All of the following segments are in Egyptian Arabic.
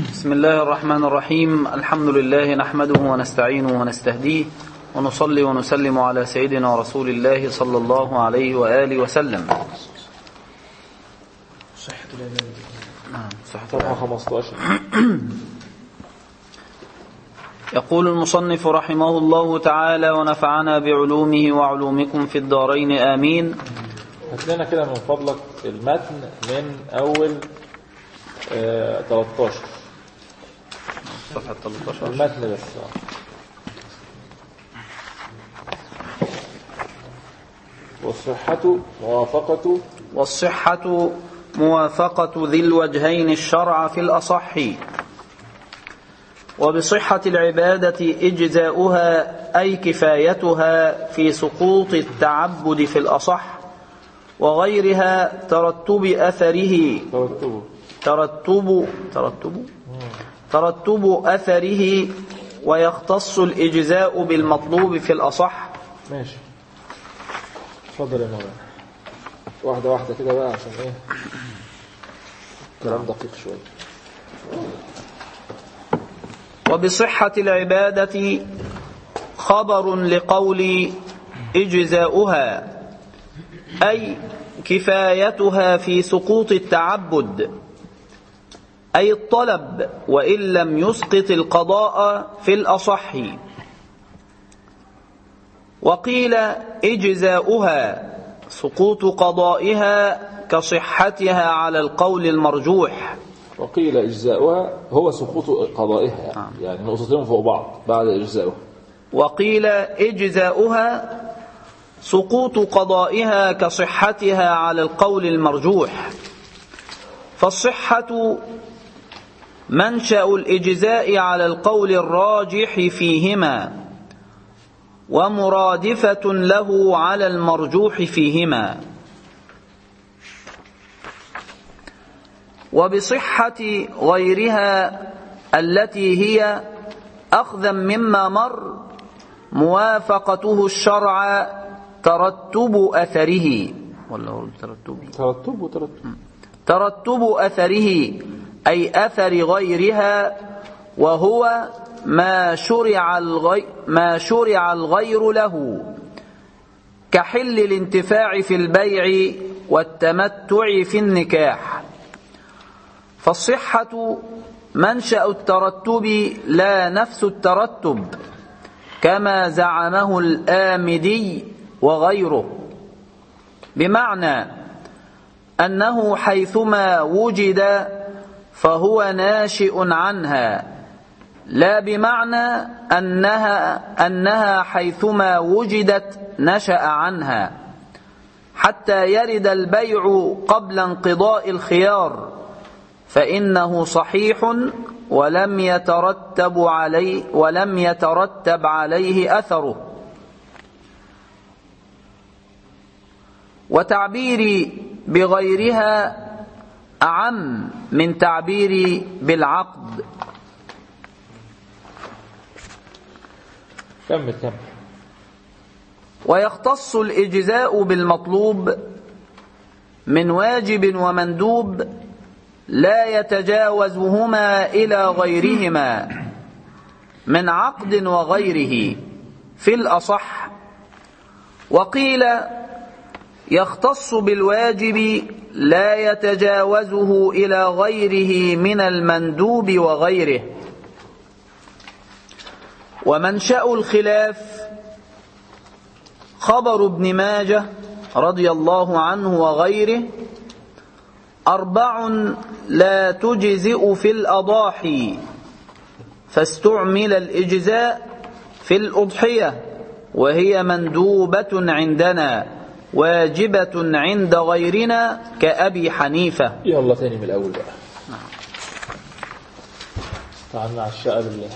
بسم الله الرحمن الرحيم الحمد لله نحمده ونستعينه ونستهديه ونصلي ونسلم على سيدنا رسول الله صلى الله عليه وآله وسلم صحة العبادة نعم صحة صفحة 15 يقول المصنف رحمه الله تعالى ونفعنا بعلومه وعلومكم في الدارين آمين هات لنا كده من فضلك المتن من أول آه 13 صفحة 13 المتن بس آه. والصحة موافقة والصحة موافقة ذي الوجهين الشرع في الأصح وبصحة العبادة إجزاؤها أي كفايتها في سقوط التعبد في الأصح وغيرها ترتب أثره ترتبه ترتب ترتب ترتب أثره ويختص الإجزاء بالمطلوب في الأصح ماشي اتفضل يا مولانا واحدة واحدة كده بقى عشان ايه كلام دقيق شوية وبصحة العبادة خبر لقول إجزاؤها أي كفايتها في سقوط التعبد أي الطلب وإن لم يسقط القضاء في الأصح وقيل إجزاؤها سقوط قضائها كصحتها على القول المرجوح وقيل إجزاؤها هو سقوط قضائها يعني, يعني نقطتين فوق بعض بعد إجزاؤها وقيل إجزاؤها سقوط قضائها كصحتها على القول المرجوح فالصحة منشأ الإجزاء على القول الراجح فيهما ومرادفة له على المرجوح فيهما وبصحة غيرها التي هي أخذا مما مر موافقته الشرع ترتب أثره ولا هو ترتبه ترتب وترتب ترتب أثره أي أثر غيرها وهو ما شرع الغي ما شرع الغير له كحل الانتفاع في البيع والتمتع في النكاح فالصحة منشأ الترتب لا نفس الترتب كما زعمه الآمدي وغيره بمعنى أنه حيثما وجد فهو ناشئ عنها لا بمعنى أنها, أنها حيثما وجدت نشأ عنها حتى يرد البيع قبل انقضاء الخيار فإنه صحيح ولم يترتب عليه ولم يترتب عليه أثره وتعبيري بغيرها أعم من تعبيري بالعقد كمل كمل ويختص الإجزاء بالمطلوب من واجب ومندوب لا يتجاوزهما إلى غيرهما من عقد وغيره في الأصح وقيل يختص بالواجب لا يتجاوزه إلى غيره من المندوب وغيره ومنشأ الخلاف خبر ابن ماجه رضي الله عنه وغيره أربع لا تجزئ في الأضاحي فاستعمل الإجزاء في الأضحية وهي مندوبة عندنا واجبة عند غيرنا كأبي حنيفة يلا تاني من الأول بقى تعالى على الشقة بالله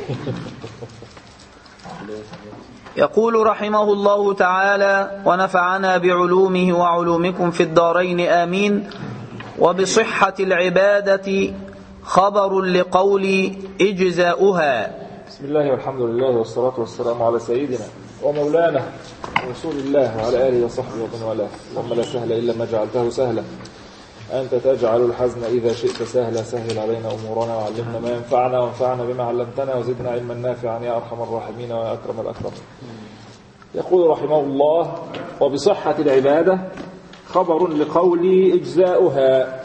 يقول رحمه الله تعالى ونفعنا بعلومه وعلومكم في الدارين آمين وبصحة العبادة خبر لقول إجزاؤها بسم الله والحمد لله والصلاة والسلام على سيدنا ومولانا رسول الله وعلى آله وصحبه ومن والاه اللهم لا سهل إلا ما جعلته سهلا أنت تجعل الحزن إذا شئت سهلا سهل علينا أمورنا وعلمنا ما ينفعنا وانفعنا بما علمتنا وزدنا علما نافعا يا أرحم الراحمين ويا أكرم الأكرمين يقول رحمه الله وبصحة العبادة خبر لقولي إجزاؤها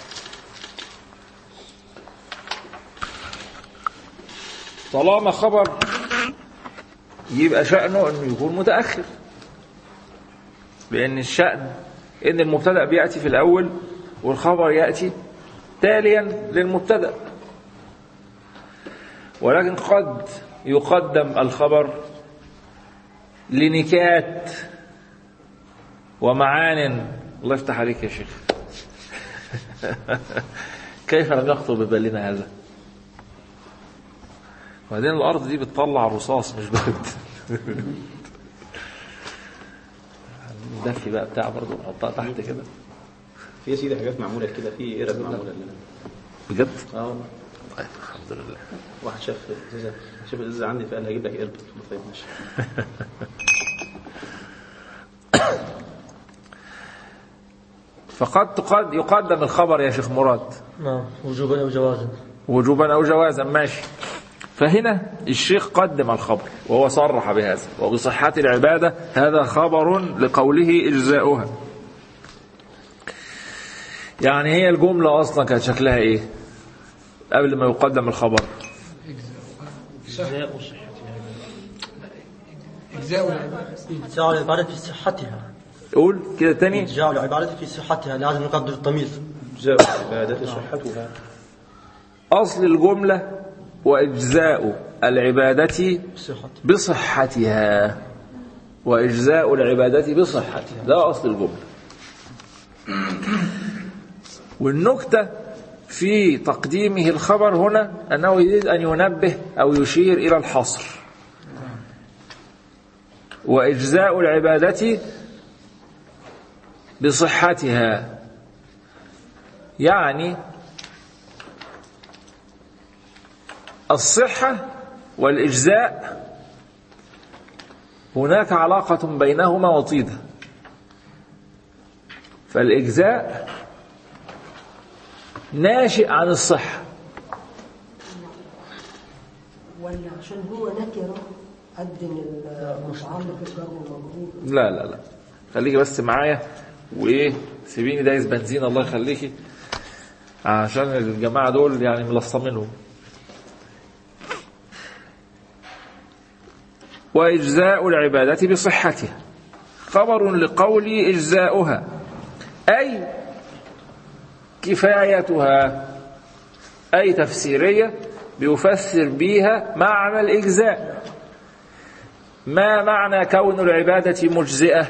طالما خبر يبقى شأنه أنه يكون متأخر لأن الشأن إن المبتدأ بيأتي في الأول والخبر يأتي تاليا للمبتدأ ولكن قد يقدم الخبر لنكات ومعان الله يفتح عليك يا شيخ كيف لم يخطر ببالنا هذا وبعدين الأرض دي بتطلع رصاص مش برد الدفي بقى بتاع برضه نحطها تحت كده في يا سيدي حاجات معموله كده في قرب معموله لنا بجد؟ اه والله طيب الحمد لله واحد شاف ازازه شاف الازازه عندي فقال هجيب لك قرب قلت له طيب ماشي فقد قد يقدم الخبر يا شيخ مراد نعم وجوبا أو جوازا وجوبا أو جوازا ماشي فهنا الشيخ قدم الخبر وهو صرح بهذا وبصحة العبادة هذا خبر لقوله إجزاؤها يعني هي الجملة أصلا كانت شكلها إيه قبل ما يقدم الخبر إجزاء صحتها إجزاء العبادة إجزاء العبادة في صحتها قول كده تاني إجزاء العبادة في صحتها لازم نقدر الضمير جزاء العبادة صحتها أصل الجملة وإجزاء العبادة بصحتها بصحتها وإجزاء العبادة بصحتها ده أصل الجملة والنكتة في تقديمه الخبر هنا أنه يريد أن ينبه أو يشير إلى الحصر وإجزاء العبادة بصحتها يعني الصحة والإجزاء هناك علاقة بينهما وطيدة فالإجزاء ناشئ عن الصحة ولا عشان هو نكرة قد المتعلق الجر والمجرور لا لا لا خليكي بس معايا وإيه سيبيني دايس بنزين الله يخليكي عشان الجماعة دول يعني ملصمينهم وإجزاء العبادة بصحتها خبر لقول إجزاؤها أي كفايتها أي تفسيرية بيفسر بيها معنى الإجزاء ما معنى كون العبادة مجزئة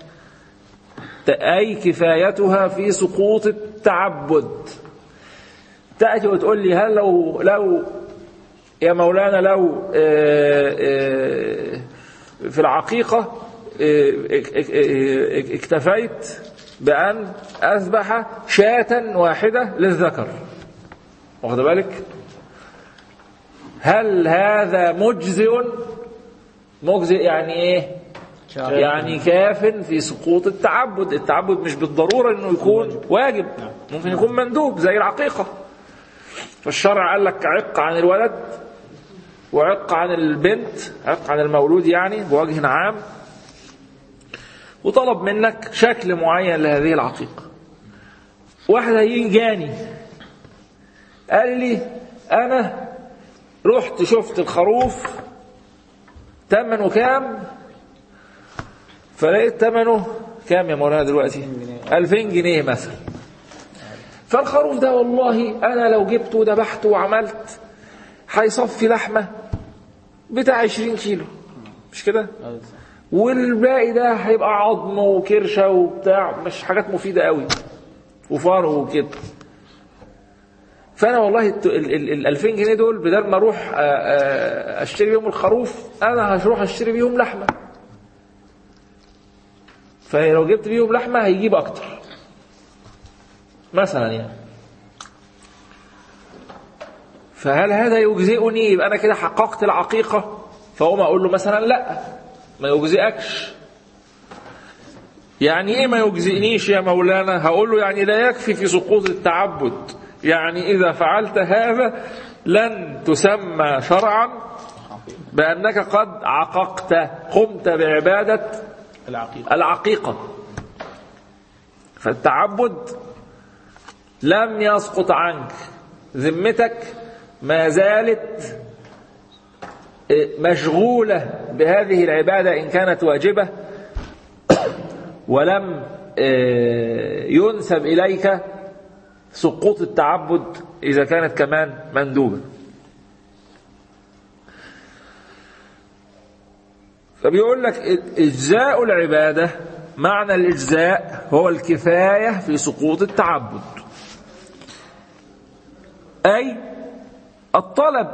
أي كفايتها في سقوط التعبد تأتي وتقول لي هل لو لو يا مولانا لو آه، آه، في العقيقة آه، اكتفيت بأن أذبح شاة واحدة للذكر واخد بالك هل هذا مجزئ مجزئ يعني ايه يعني كاف في سقوط التعبد التعبد مش بالضرورة انه يكون واجب ممكن يكون مندوب زي العقيقة فالشرع قال لك عق عن الولد وعق عن البنت عق عن المولود يعني بوجه عام وطلب منك شكل معين لهذه العقيقة واحد هيجي جاني قال لي أنا رحت شفت الخروف تمنه كام فلقيت تمنه كام يا مولانا دلوقتي 2000 جنيه مثلا فالخروف ده والله أنا لو جبته وذبحته وعملت هيصفي لحمة بتاع 20 كيلو مش كده والباقي ده هيبقى عظم وكرشة وبتاع مش حاجات مفيدة قوي وفرو وكده فانا والله الت- ال ال- ال 2000 جنيه دول بدل ما اروح آه، آه، اشتري بيهم الخروف انا هروح اشتري بيهم لحمه فلو جبت بيهم لحمه هيجيب اكتر مثلا يعني فهل هذا يجزئني يبقى انا كده حققت العقيقه فاقوم اقول له مثلا لا ما يجزئكش يعني ايه ما يجزئنيش يا مولانا هقول له يعني لا يكفي في سقوط التعبد يعني اذا فعلت هذا لن تسمى شرعا بانك قد عققت قمت بعباده العقيقة العقيقه فالتعبد لم يسقط عنك ذمتك ما زالت مشغوله بهذه العباده ان كانت واجبه ولم آه، ينسب إليك سقوط التعبد إذا كانت كمان مندوبة فبيقول لك إجزاء العبادة معنى الإجزاء هو الكفاية في سقوط التعبد أي الطلب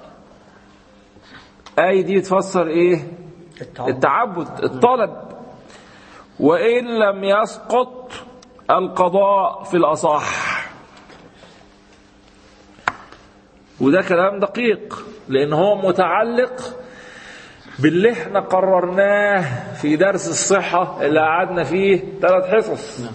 أي دي تفسر إيه التعبد التعبد الطلب وإن لم يسقط القضاء في الأصح وده كلام دقيق لأن هو متعلق باللي احنا قررناه في درس الصحة اللي قعدنا فيه ثلاث حصص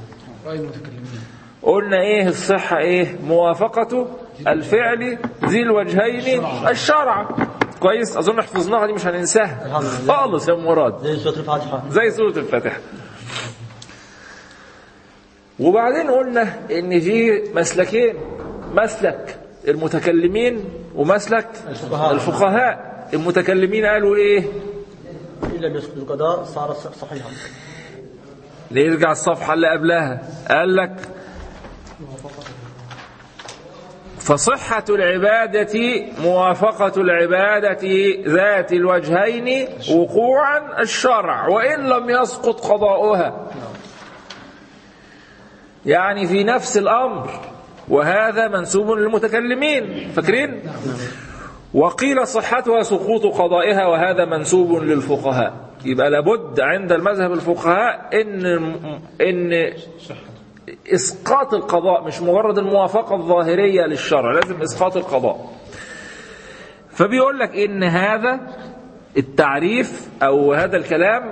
قلنا ايه الصحة ايه موافقة الفعل ذي الوجهين الشرع كويس اظن حفظناها دي مش هننساها الحمد لله. خالص يا أم مراد زي سورة الفاتحة زي سورة الفاتحة وبعدين قلنا ان في مسلكين مسلك المتكلمين ومسلك الفقهاء. الفقهاء المتكلمين قالوا ايه إن لم يسقط القضاء صار صحيحا نرجع الصفحة اللي قبلها قال لك فصحة العبادة موافقة العبادة ذات الوجهين وقوعا الشرع وإن لم يسقط قضاؤها يعني في نفس الأمر وهذا منسوب للمتكلمين فاكرين وقيل صحتها سقوط قضائها وهذا منسوب للفقهاء يبقى لابد عند المذهب الفقهاء ان ان اسقاط القضاء مش مجرد الموافقه الظاهريه للشرع لازم اسقاط القضاء فبيقول لك ان هذا التعريف او هذا الكلام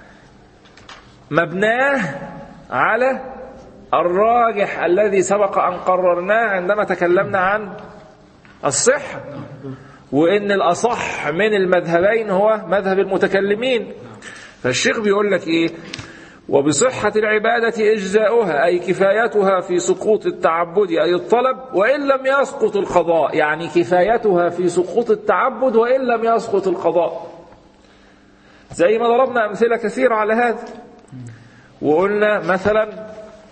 مبناه على الراجح الذي سبق ان قررناه عندما تكلمنا عن الصحه وان الاصح من المذهبين هو مذهب المتكلمين فالشيخ بيقول لك ايه وبصحة العبادة إجزاؤها أي كفايتها في سقوط التعبد أي الطلب وإن لم يسقط القضاء يعني كفايتها في سقوط التعبد وإن لم يسقط القضاء زي ما ضربنا أمثلة كثيرة على هذا وقلنا مثلا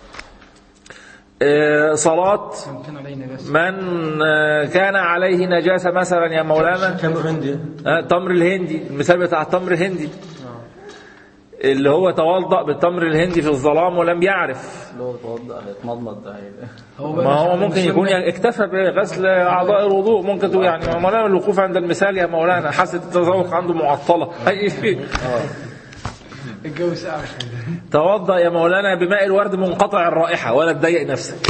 آه، صلاة من آه، كان عليه نجاسة مثلا يا مولانا تمر هندي آه، تمر الهندي المثال بتاع التمر الهندي اللي هو توضأ بالتمر الهندي في الظلام ولم يعرف اللي هو توضأ يتمضمض ده هيبقى ما هو ممكن يكون يعني اكتفى بغسل اعضاء الوضوء ممكن تقول يعني يا مولانا الوقوف عند المثال يا مولانا حاسه التذوق عنده معطله أي شيء. الجو ساقع توضأ يا مولانا بماء الورد منقطع الرائحه ولا تضايق نفسك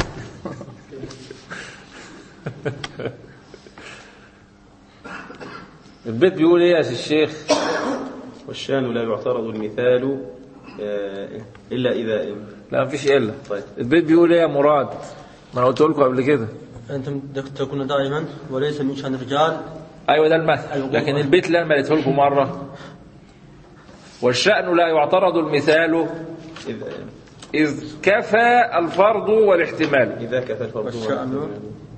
البيت بيقول ايه يا سي الشيخ والشان لا يعترض المثال آه، إلا إذا لا مفيش الا طيب. البيت بيقول ايه يا مراد ما انا قلت لكم قبل كده أنتم بدك تكون دائما وليس من شأن الرجال ايوه ده المثل لكن البيت اللي انا مليته لكم مره والشأن لا يعترض المثال إذا إذ كفى الفرض والاحتمال إذا كفى الفرض والشأن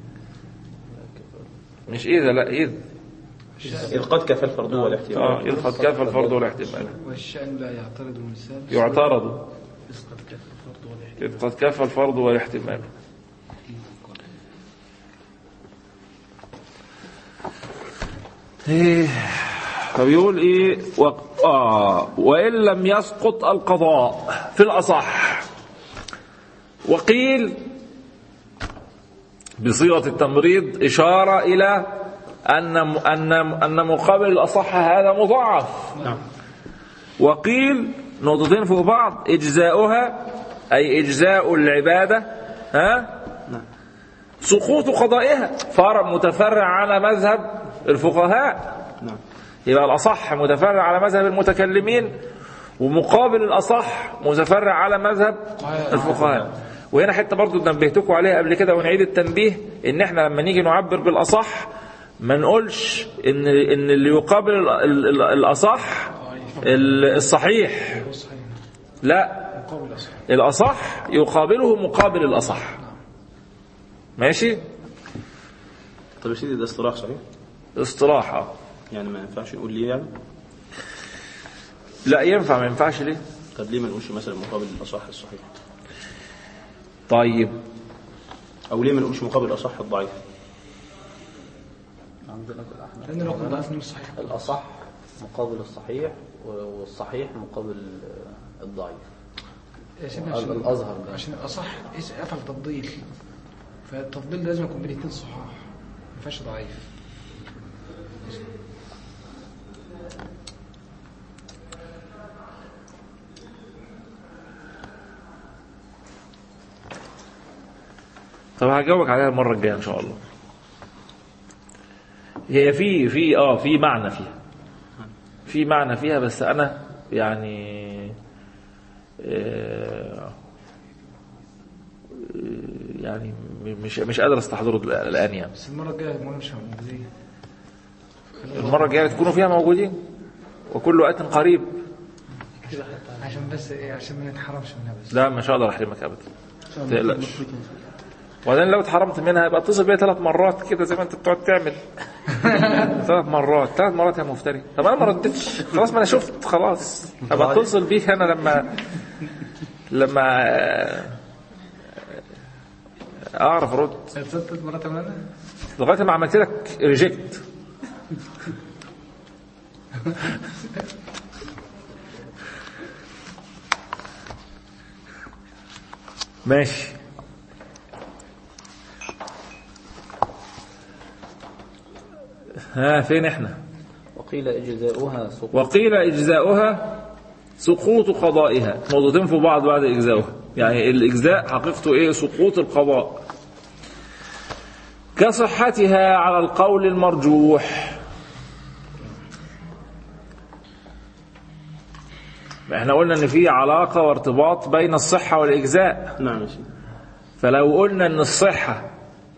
مش إذا لا إذ إذ قد كفى الفرض والاحتمال آه إذ قد كفى الفرض والاحتمال والشأن لا يعترض المثال يعترض إذ قد كفى الفرض والاحتمال إيه فبيقول إيه و... آه وإن لم يسقط القضاء في الأصح وقيل بصيغة التمريض إشارة إلى أن أن أن مقابل الأصح هذا مضاعف وقيل نقطتين فوق بعض إجزاؤها أي إجزاء العبادة ها سقوط قضائها فرع متفرع على مذهب الفقهاء نعم يبقى الأصح متفرع على مذهب المتكلمين ومقابل الأصح متفرع على مذهب الفقهاء وهنا حتة برضو نبهتكم عليها قبل كده ونعيد التنبيه ان احنا لما نيجي نعبر بالأصح ما نقولش ان ان اللي يقابل ال- ال- ال- الأصح ال- الصحيح صحيح لا مقابل أصح الأصح يقابله مقابل الأصح ماشي طب يا سيدي ده اصطلاح صحيح اصطلاحا يعني ما ينفعش نقول ليه يعني لا ينفع ما ينفعش ليه طب ليه ما نقولش مثلا مقابل الاصح الصحيح طيب او ليه ما نقولش مقابل الاصح الضعيف عندنا في الأحناف لأن لو كنت ضعيف مش صحيح الأصح مقابل الصحيح والصحيح مقابل الضعيف يا سيدنا عشان الأزهر ده. عشان أصح إيش أفعل تفضيل فالتفضيل لازم يكون بين الاثنين صحاح ما ينفعش ضعيف طب هجاوبك عليها المرة الجاية إن شاء الله هي في في اه في معنى فيها في معنى فيها بس أنا يعني آه، يعني مش مش قادر استحضره الآن يعني بس المرة الجاية المهم مش موجودين المرة الجاية تكونوا فيها موجودين وكل وقت قريب عشان بس إيه عشان ما نتحرمش منها بس لا مش هقدر احرمك ابدا ما تقلقش وبعدين لو اتحرمت منها يبقى اتصل بيا ثلاث مرات كده زي ما انت بتقعد تعمل ثلاث مرات ثلاث مرات يا مفتري طب انا ما ردتش خلاص ما انا شفت خلاص ابقى اتصل بيك انا لما لما آه، اعرف ارد ثلاث مرات يا مولانا لغايه ما عملت لك ريجكت ماشي ها فين احنا وقيل إجزاؤها سقوط وقيل إجزاؤها سقوط قضائها نقطتين في بعض بعد إجزاؤها يعني الإجزاء حقيقته إيه سقوط القضاء كصحتها على القول المرجوح احنا قلنا ان في علاقة وارتباط بين الصحة والإجزاء نعم يا سيدي فلو قلنا ان الصحة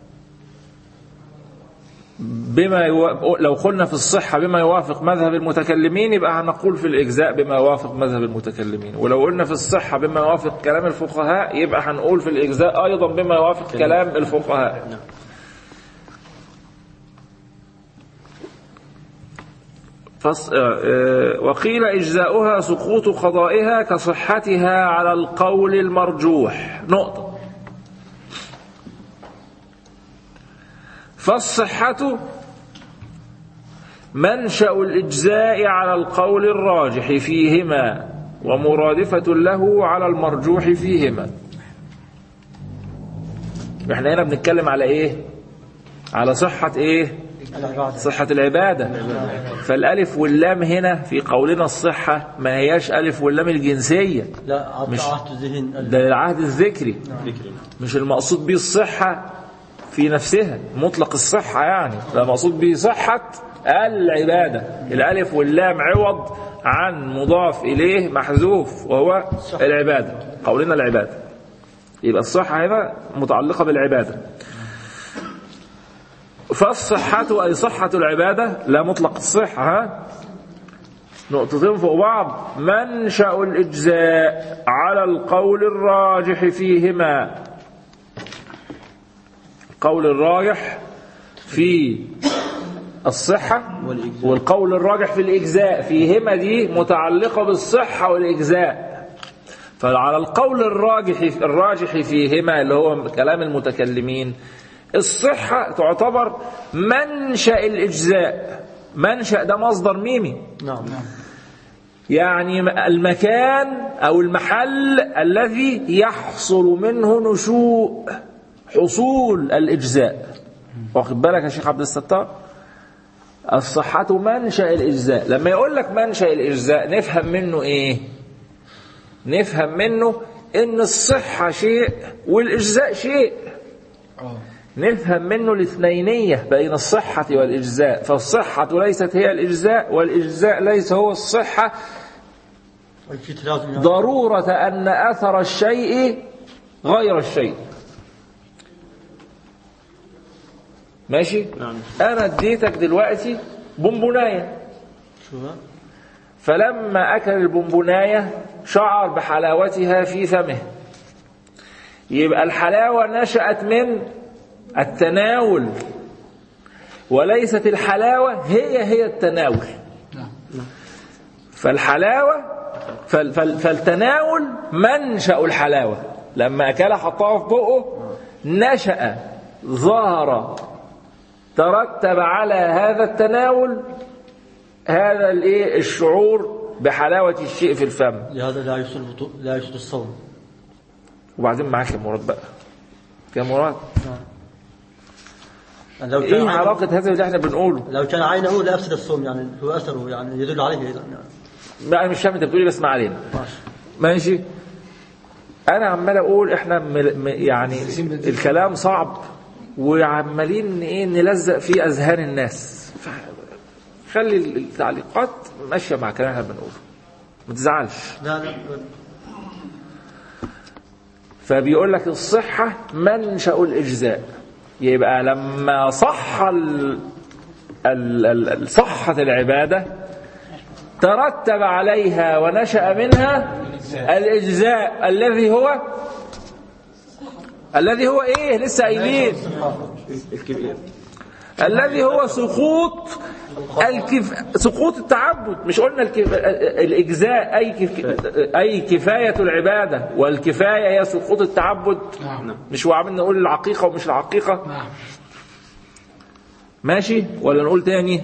بما يو... لو قلنا في الصحة بما يوافق مذهب المتكلمين يبقى هنقول في الإجزاء بما يوافق مذهب المتكلمين ولو قلنا في الصحة بما يوافق كلام الفقهاء يبقى هنقول في الإجزاء أيضا بما يوافق كلام الفقهاء فص... آه، آه، وقيل إجزاؤها سقوط قضائها كصحتها على القول المرجوح نقطة فالصحة منشأ الإجزاء على القول الراجح فيهما ومرادفة له على المرجوح فيهما احنا هنا بنتكلم على ايه على صحة ايه صحة العبادة فالالف واللام هنا في قولنا الصحة ما هياش الف واللام الجنسية لا مش- عهد الذهن ده العهد الذكري ذكري مش المقصود به الصحة في نفسها مطلق الصحة يعني لا مقصود به صحة العبادة الألف واللام عوض عن مضاف إليه محذوف وهو العبادة قولنا العبادة يبقى الصحة هنا متعلقة بالعبادة فالصحة أي صحة العبادة لا مطلق الصحة ها نقطتين فوق بعض منشأ الإجزاء على القول الراجح فيهما القول الراجح في الصحة والقول الراجح في الإجزاء فيهما دي متعلقة بالصحة والإجزاء فعلى القول الراجح الراجح فيهما اللي هو كلام المتكلمين الصحة تعتبر منشأ الإجزاء منشأ ده مصدر ميمي نعم يعني المكان أو المحل الذي يحصل منه نشوء حصول الإجزاء واخد بالك يا شيخ عبد الستار الصحة منشأ الإجزاء لما يقول لك منشأ الإجزاء نفهم منه إيه نفهم منه إن الصحة شيء والإجزاء شيء اه نفهم منه الاثنينية بين الصحة والإجزاء فالصحة ليست هي الإجزاء والإجزاء ليس هو الصحة في تلازم يعني. ضرورة أن أثر الشيء غير الشيء ماشي نعم أنا اديتك دلوقتي بونبوناية شو ها؟ فلما أكل البونبوناية شعر بحلاوتها في فمه يبقى الحلاوة نشأت من التناول وليست الحلاوة هي هي التناول نعم فالحلاوة فال فال فالتناول منشأ الحلاوة لما أكلها حطها في بقه نشأ ظهر ترتب على هذا التناول هذا الايه الشعور بحلاوة الشيء في الفم لهذا لا يفسد الوضوء- لا يفسد الصوم وبعدين معاك يا مراد بقى يا مراد يعني لو كان ايه عينه- علاقة هذا اللي احنا بنقوله لو كان عينه لا يفسد الصوم يعني هو اثره يعني يدل عليه ايضا يعني بقى مش فاهم انت بتقولي بس ما علينا ماشي ماشي انا عمال اقول احنا م... م... يعني الكلام صعب وعمالين ايه نلزق في اذهان الناس ف- خلي التعليقات ماشيه مع كلام احنا بنقوله ما تزعلش لا لا فبيقول لك الصحة منشأ الإجزاء يبقى لما صح ال... ال... ال... ال- صحة العبادة ترتب عليها ونشأ منها الإجزاء الذي هو الذي هو إيه لسه قايلين الكبير الذي هو سقوط الكف... سقوط التعبد مش قلنا الكف... الإجزاء أي كف... أي كفاية العبادة والكفاية هي سقوط التعبد نعم مش هو عامل نقول العقيقة ومش العقيقة نعم ماشي ولا نقول تاني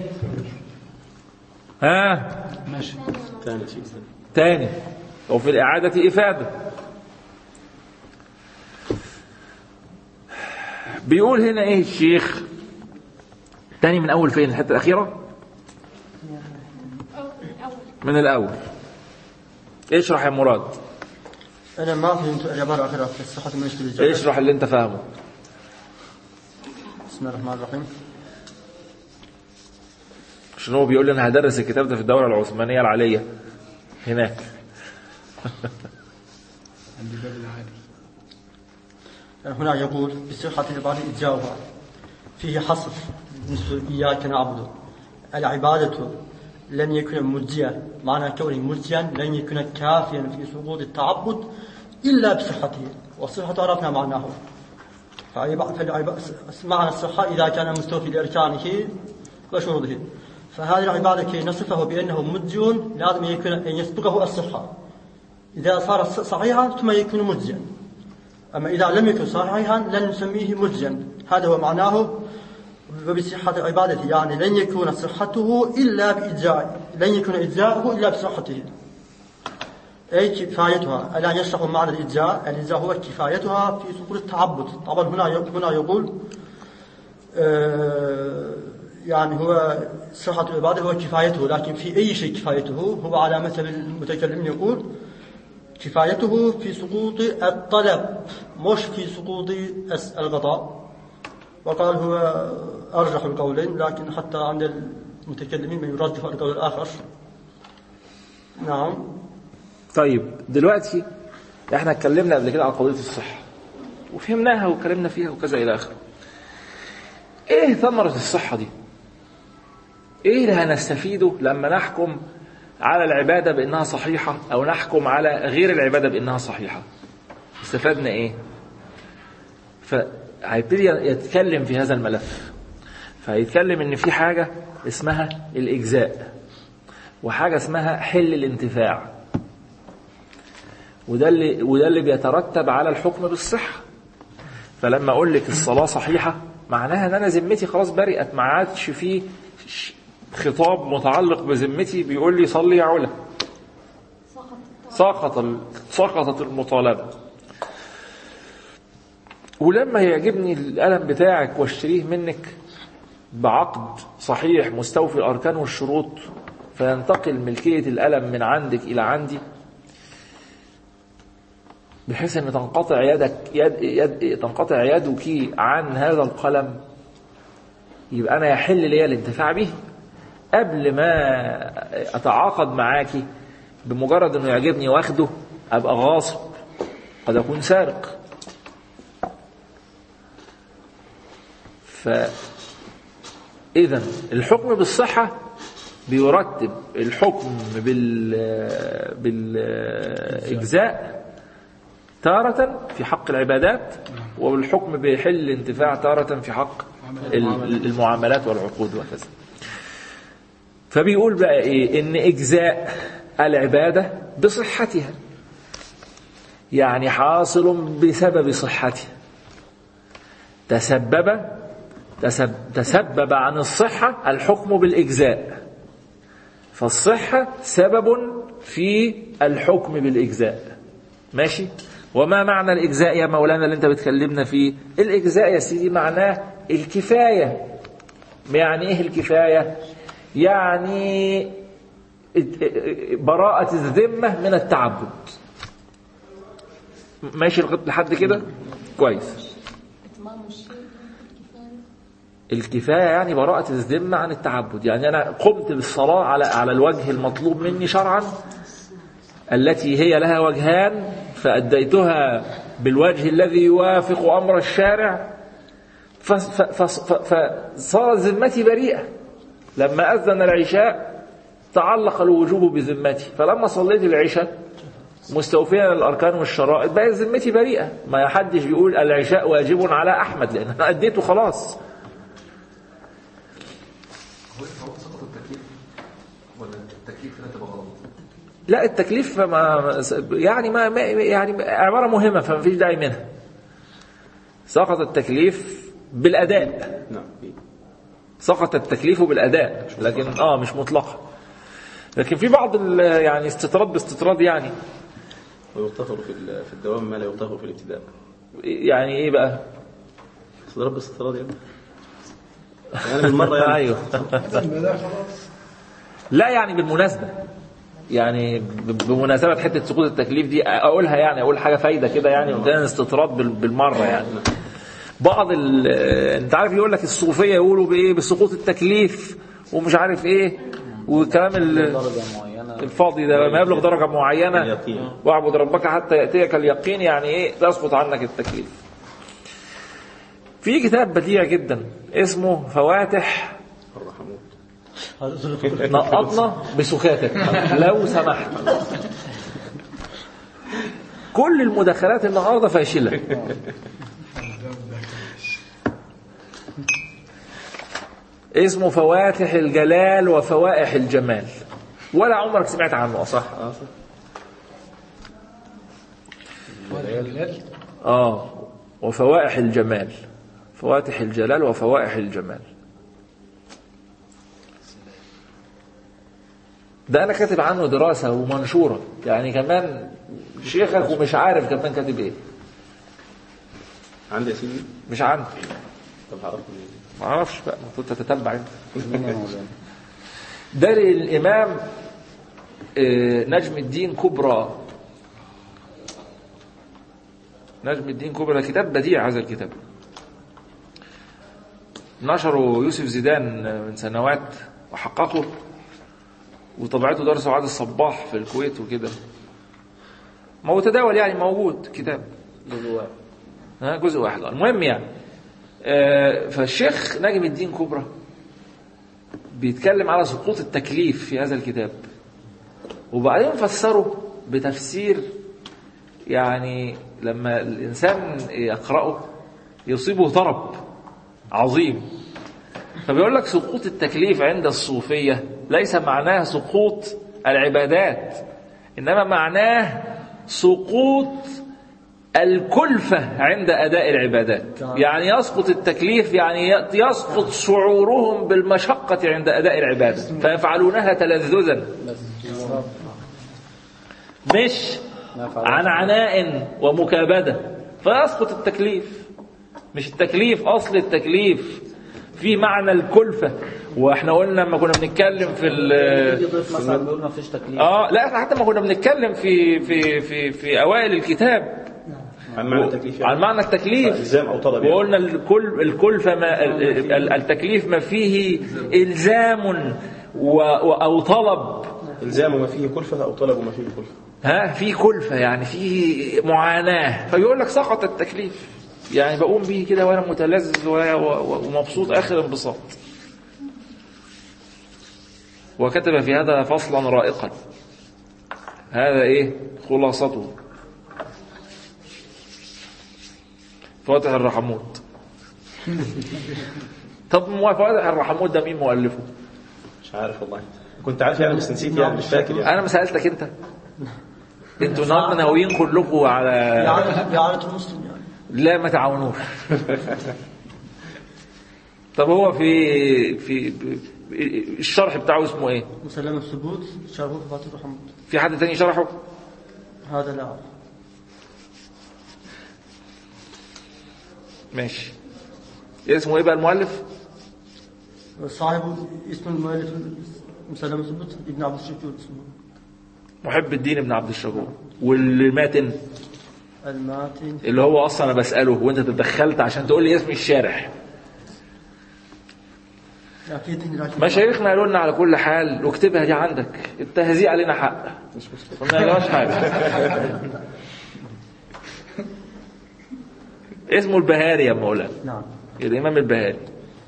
ها ماشي ثاني شيء تاني وفي الإعادة إفادة بيقول هنا إيه الشيخ تاني من أول فين الحتة الأخيرة من الأول اشرح يا مراد انا ما فهمت العباره الاخيره في الصحه من يشتري الجنة. اشرح اللي انت فاهمه بسم الله الرحمن الرحيم عشان هو بيقول لي انا هدرس الكتاب ده في الدوله العثمانيه العاليه هناك عندي باب العالي هنا يقول بصحة العبادة إجابة فيه حصر مثل إياك نعبد العبادة لن يكون مجزيا معنى كونه مجزيا لن يكون كافيا في سقوط التعبد إلا بصحته والصحة عرفنا معناه فالعب- فالعب- معنى الصحة إذا كان مستوفي لأركانه وشروطه فهذه العبادة كي نصفه بأنه مجزي لازم يكون أن يسبقه الصحة إذا صار صحيحا ثم يكون مجزيا أما إذا لم يكن صحيحا لن نسميه مجزيا هذا هو معناه وبصحة العبادة يعني لن يكون صحته إلا بإجزاء لن يكون إجزاؤه إلا بصحته أي كفايتها ألا يشرح معنى الإجزاء الإجزاء هو كفايتها في سقوط التعبد طبعا هنا هنا يقول آه، يعني هو صحة العبادة هو كفايته لكن في أي شيء كفايته هو على مثل المتكلم يقول كفايته في سقوط الطلب مش في سقوط الس- الغطاء وقال هو أرجح القولين لكن حتى عند المتكلمين من يرجح القول الآخر نعم طيب دلوقتي احنا اتكلمنا قبل كده عن قضيه الصحه وفهمناها واتكلمنا فيها وكذا الى اخره ايه ثمره الصحه دي ايه اللي هنستفيده لما نحكم على العباده بانها صحيحه او نحكم على غير العباده بانها صحيحه استفدنا ايه فهيبتدي يتكلم في هذا الملف فهيتكلم ان في حاجه اسمها الاجزاء وحاجه اسمها حل الانتفاع وده اللي وده اللي بيترتب على الحكم بالصحه فلما اقول لك الصلاه صحيحه معناها ان انا ذمتي خلاص برئت ما عادش في ش- خطاب متعلق بذمتي بيقول لي صلي يا علا سقط ال- سقطت المطالبه ولما يعجبني القلم بتاعك واشتريه منك بعقد صحيح مستوفي الاركان والشروط فينتقل ملكيه القلم من عندك الى عندي بحيث ان تنقطع يدك يد يد تنقطع يدك عن هذا القلم يبقى انا يحل لي الانتفاع به قبل ما اتعاقد معاكي بمجرد انه يعجبني واخده ابقى غاصب قد اكون سارق ف اذا الحكم بالصحه بيرتب الحكم بال بالاجزاء تارة في حق العبادات والحكم بحل الانتفاع تارة في حق ال- المعاملات والعقود وكذا فبيقول بقى ايه ان اجزاء العباده بصحتها يعني حاصل بسبب صحتها تسبب تسب تسبب عن الصحه الحكم بالاجزاء فالصحه سبب في الحكم بالاجزاء ماشي وما معنى الاجزاء يا مولانا اللي انت بتكلمنا فيه الاجزاء يا سيدي معناه الكفايه يعني ايه الكفايه يعني براءة الذمة من التعبد ماشي لغاية لحد كده كويس الكفاية يعني براءة الذمة عن التعبد يعني أنا قمت بالصلاة على على الوجه المطلوب مني شرعا التي هي لها وجهان فأديتها بالوجه الذي يوافق أمر الشارع ف- ف- ف- ف- فصارت ذمتي بريئة لما أذن العشاء تعلق الوجوب بذمتي فلما صليت العشاء مستوفيا الأركان والشرائط بقت ذمتي بريئة ما حدش بيقول العشاء واجب على أحمد لأن أنا أديته خلاص لا التكليف ما يعني ما ما- يعني عبارة مهمة فما فيش داعي منها سقط التكليف بالأداء نعم سقط التكليف بالاداء لكن اه مش مطلقا لكن في بعض ال- يعني استطراد باستطراد يعني ويغتفر في ال- في الدوام ما لا يغتفر في الابتداء يعني ايه بقى استضراب باستطراد يعني يعني بالمرة يعني ايوه لا يعني بالمناسبه يعني ب- بمناسبه حته سقوط التكليف دي اقولها يعني اقول حاجه فايده كده يعني وده استطراد بال- بالمره يعني بعض ال انت عارف يقول لك الصوفيه يقولوا بايه بسقوط التكليف ومش عارف ايه وكلام ال- درجة معينة الفاضي ده لما يبلغ درجه معينه اليقين. واعبد ربك حتى ياتيك اليقين يعني ايه تسقط عنك التكليف في كتاب بديع جدا اسمه فواتح الرحمون هذا زلط نقطنا بسكاتك لو سمحت كل المداخلات النهارده فاشله اسمه فواتح الجلال وفوائح الجمال ولا عمرك سمعت عنه اصح اه صح الهلال اه وفوائح الجمال فواتح الجلال وفوائح الجمال ده انا كاتب عنه دراسه ومنشوره يعني كمان شيخك ومش عارف كمان كاتب ايه عندي يا سيدي مش عندي طب هعرف منين؟ ما اعرفش بقى المفروض تتتبع انت مين يا مولانا؟ ده للامام آه، نجم الدين كبرى نجم الدين كبرى كتاب بديع هذا الكتاب نشره يوسف زيدان من سنوات وحققه وطبعته دار سعاد الصباح في الكويت وكده ما هو تداول يعني موجود كتاب جزء ها جزء واحد المهم يعني آه، فالشيخ نجم الدين كبرى بيتكلم على سقوط التكليف في هذا الكتاب وبعدين فسره بتفسير يعني لما الإنسان يقرأه يصيبه طرب عظيم فبيقول لك سقوط التكليف عند الصوفية ليس معناه سقوط العبادات إنما معناه سقوط الكلفة عند أداء العبادات يعني يسقط التكليف يعني يسقط شعورهم بالمشقة عند أداء العبادة فيفعلونها تلذذا مش عن عناء ومكابدة فيسقط التكليف مش التكليف أصل التكليف في معنى الكلفة واحنا قلنا لما كنا بنتكلم في ال- يجي ضيف مثلا بيقول ما فيش تكليف اه لا احنا حتى ما كنا بنتكلم في في في في اوائل الكتاب عن معنى التكليف عن معنى التكليف الزام او طلب يعني. وقلنا الكل الكلفة ما ال- ال- التكليف ما فيه إلزام و و- أو طلب الزام ما فيه كلفه او طلب ما فيه كلفه ها في كلفة يعني في معاناة فيقول لك سقط التكليف يعني بقوم به كده وانا متلذذ و- و- ومبسوط اخر انبساط وكتب في هذا فصلا رائقا هذا ايه خلاصته فاتح الرحموت طب مو- فاتح الرحموت ده مين مؤلفه مش عارف والله كنت عارف يعني بس نسيت يعني مش فاكر يعني انا ما سالتك انت انتوا النهارده ناويين كلكم على إعادة إعادة المسلم يعني لا ما تعاونوش طب هو في في الشرح بتاعه اسمه ايه مسلم الثبوت شرحه في فاتح الرحمة في حد تاني شرحه هذا لا أعرف ماشي اسمه ايه بقى المؤلف صاحب اسم المؤلف مسلم الثبوت ابن عبد الشكور اسمه محب الدين ابن عبد الشكور والماتن الماتن اللي هو اصلا انا بساله وانت تدخلت عشان تقول لي اسم الشارح أكيد إن لكن مشايخنا قالوا لنا على كل حال واكتبها دي عندك التهزيء علينا حق مش مشكله ما لهاش حاجه اسمه البهاري يا مولانا نعم الامام البهاري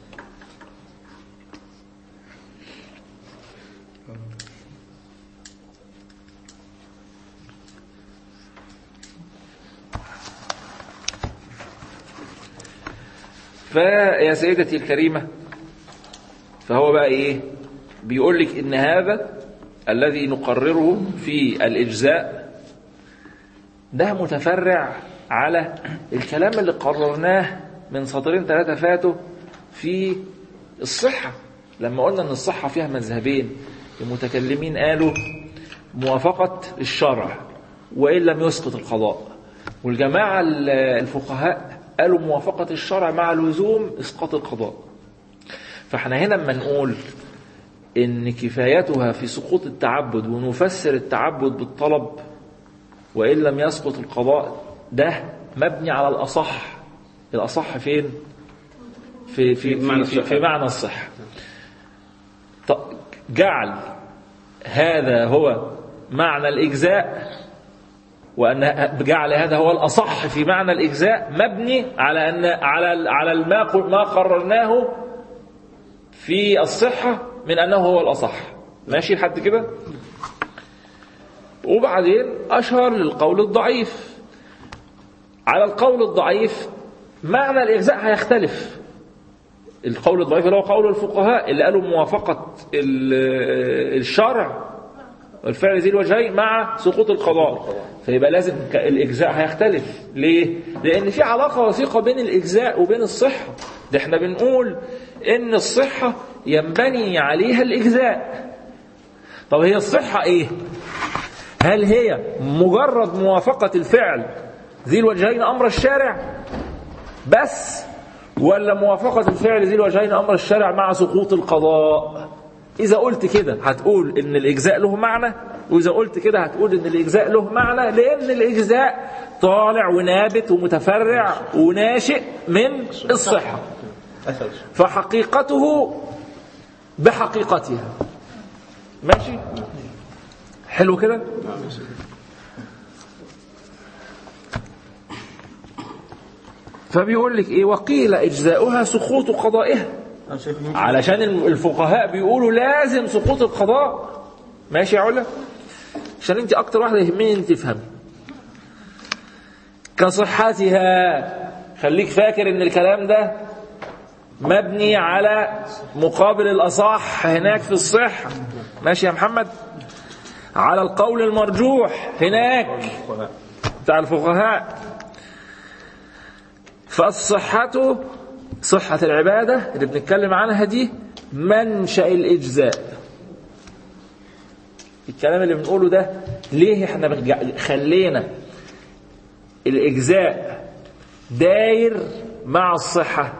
فيا سيدتي الكريمة فهو بقى ايه بيقول لك ان هذا الذي نقرره في الاجزاء ده متفرع على الكلام اللي قررناه من سطرين ثلاثة فاتوا في الصحة لما قلنا ان الصحة فيها مذهبين المتكلمين قالوا موافقة الشرع وإن لم يسقط القضاء والجماعة ال- الفقهاء قالوا موافقة الشرع مع لزوم إسقاط القضاء فاحنا هنا لما نقول إن كفايتها في سقوط التعبد ونفسر التعبد بالطلب وإن لم يسقط القضاء ده مبني على الأصح الأصح فين؟ في في في معنى في, في, الصحة. في معنى الصحة ط- جعل هذا هو معنى الإجزاء وأن جعل هذا هو الأصح في معنى الإجزاء مبني على أن على على ما ما قررناه في الصحة من أنه هو الأصح ماشي لحد كده وبعدين أشار للقول الضعيف على القول الضعيف معنى الإجزاء هيختلف القول الضعيف اللي هو قول الفقهاء اللي قالوا موافقة ال- الشرع والفعل ذي الوجهين مع سقوط القضاء فيبقى لازم ك- الإجزاء هيختلف ليه؟ لأن في علاقة وثيقة بين الإجزاء وبين الصحة ده احنا بنقول إن الصحة ينبني عليها الإجزاء طب هي الصحة إيه؟ هل هي مجرد موافقة الفعل ذي الوجهين أمر الشارع بس ولا موافقة الفعل ذي الوجهين أمر الشارع مع سقوط القضاء إذا قلت كده هتقول إن الإجزاء له معنى وإذا قلت كده هتقول إن الإجزاء له معنى لأن الإجزاء طالع ونابت ومتفرع وناشئ من الصحة اثر فحقيقته بحقيقتها ماشي حلو كده فبيقول لك ايه وقيل اجزاؤها سقوط قضائها يا شيخ ممكن علشان الفقهاء بيقولوا لازم سقوط القضاء ماشي يا علا عشان انت اكتر واحده يهمني انت تفهمي كصحتها خليك فاكر ان الكلام ده مبني على مقابل الاصح هناك في الصحه ماشي يا محمد على القول المرجوح هناك بتاع الفقهاء فالصحة صحة العبادة اللي بنتكلم عنها دي منشأ الإجزاء الكلام اللي بنقوله ده ليه احنا بنجع- خلينا الإجزاء داير مع الصحة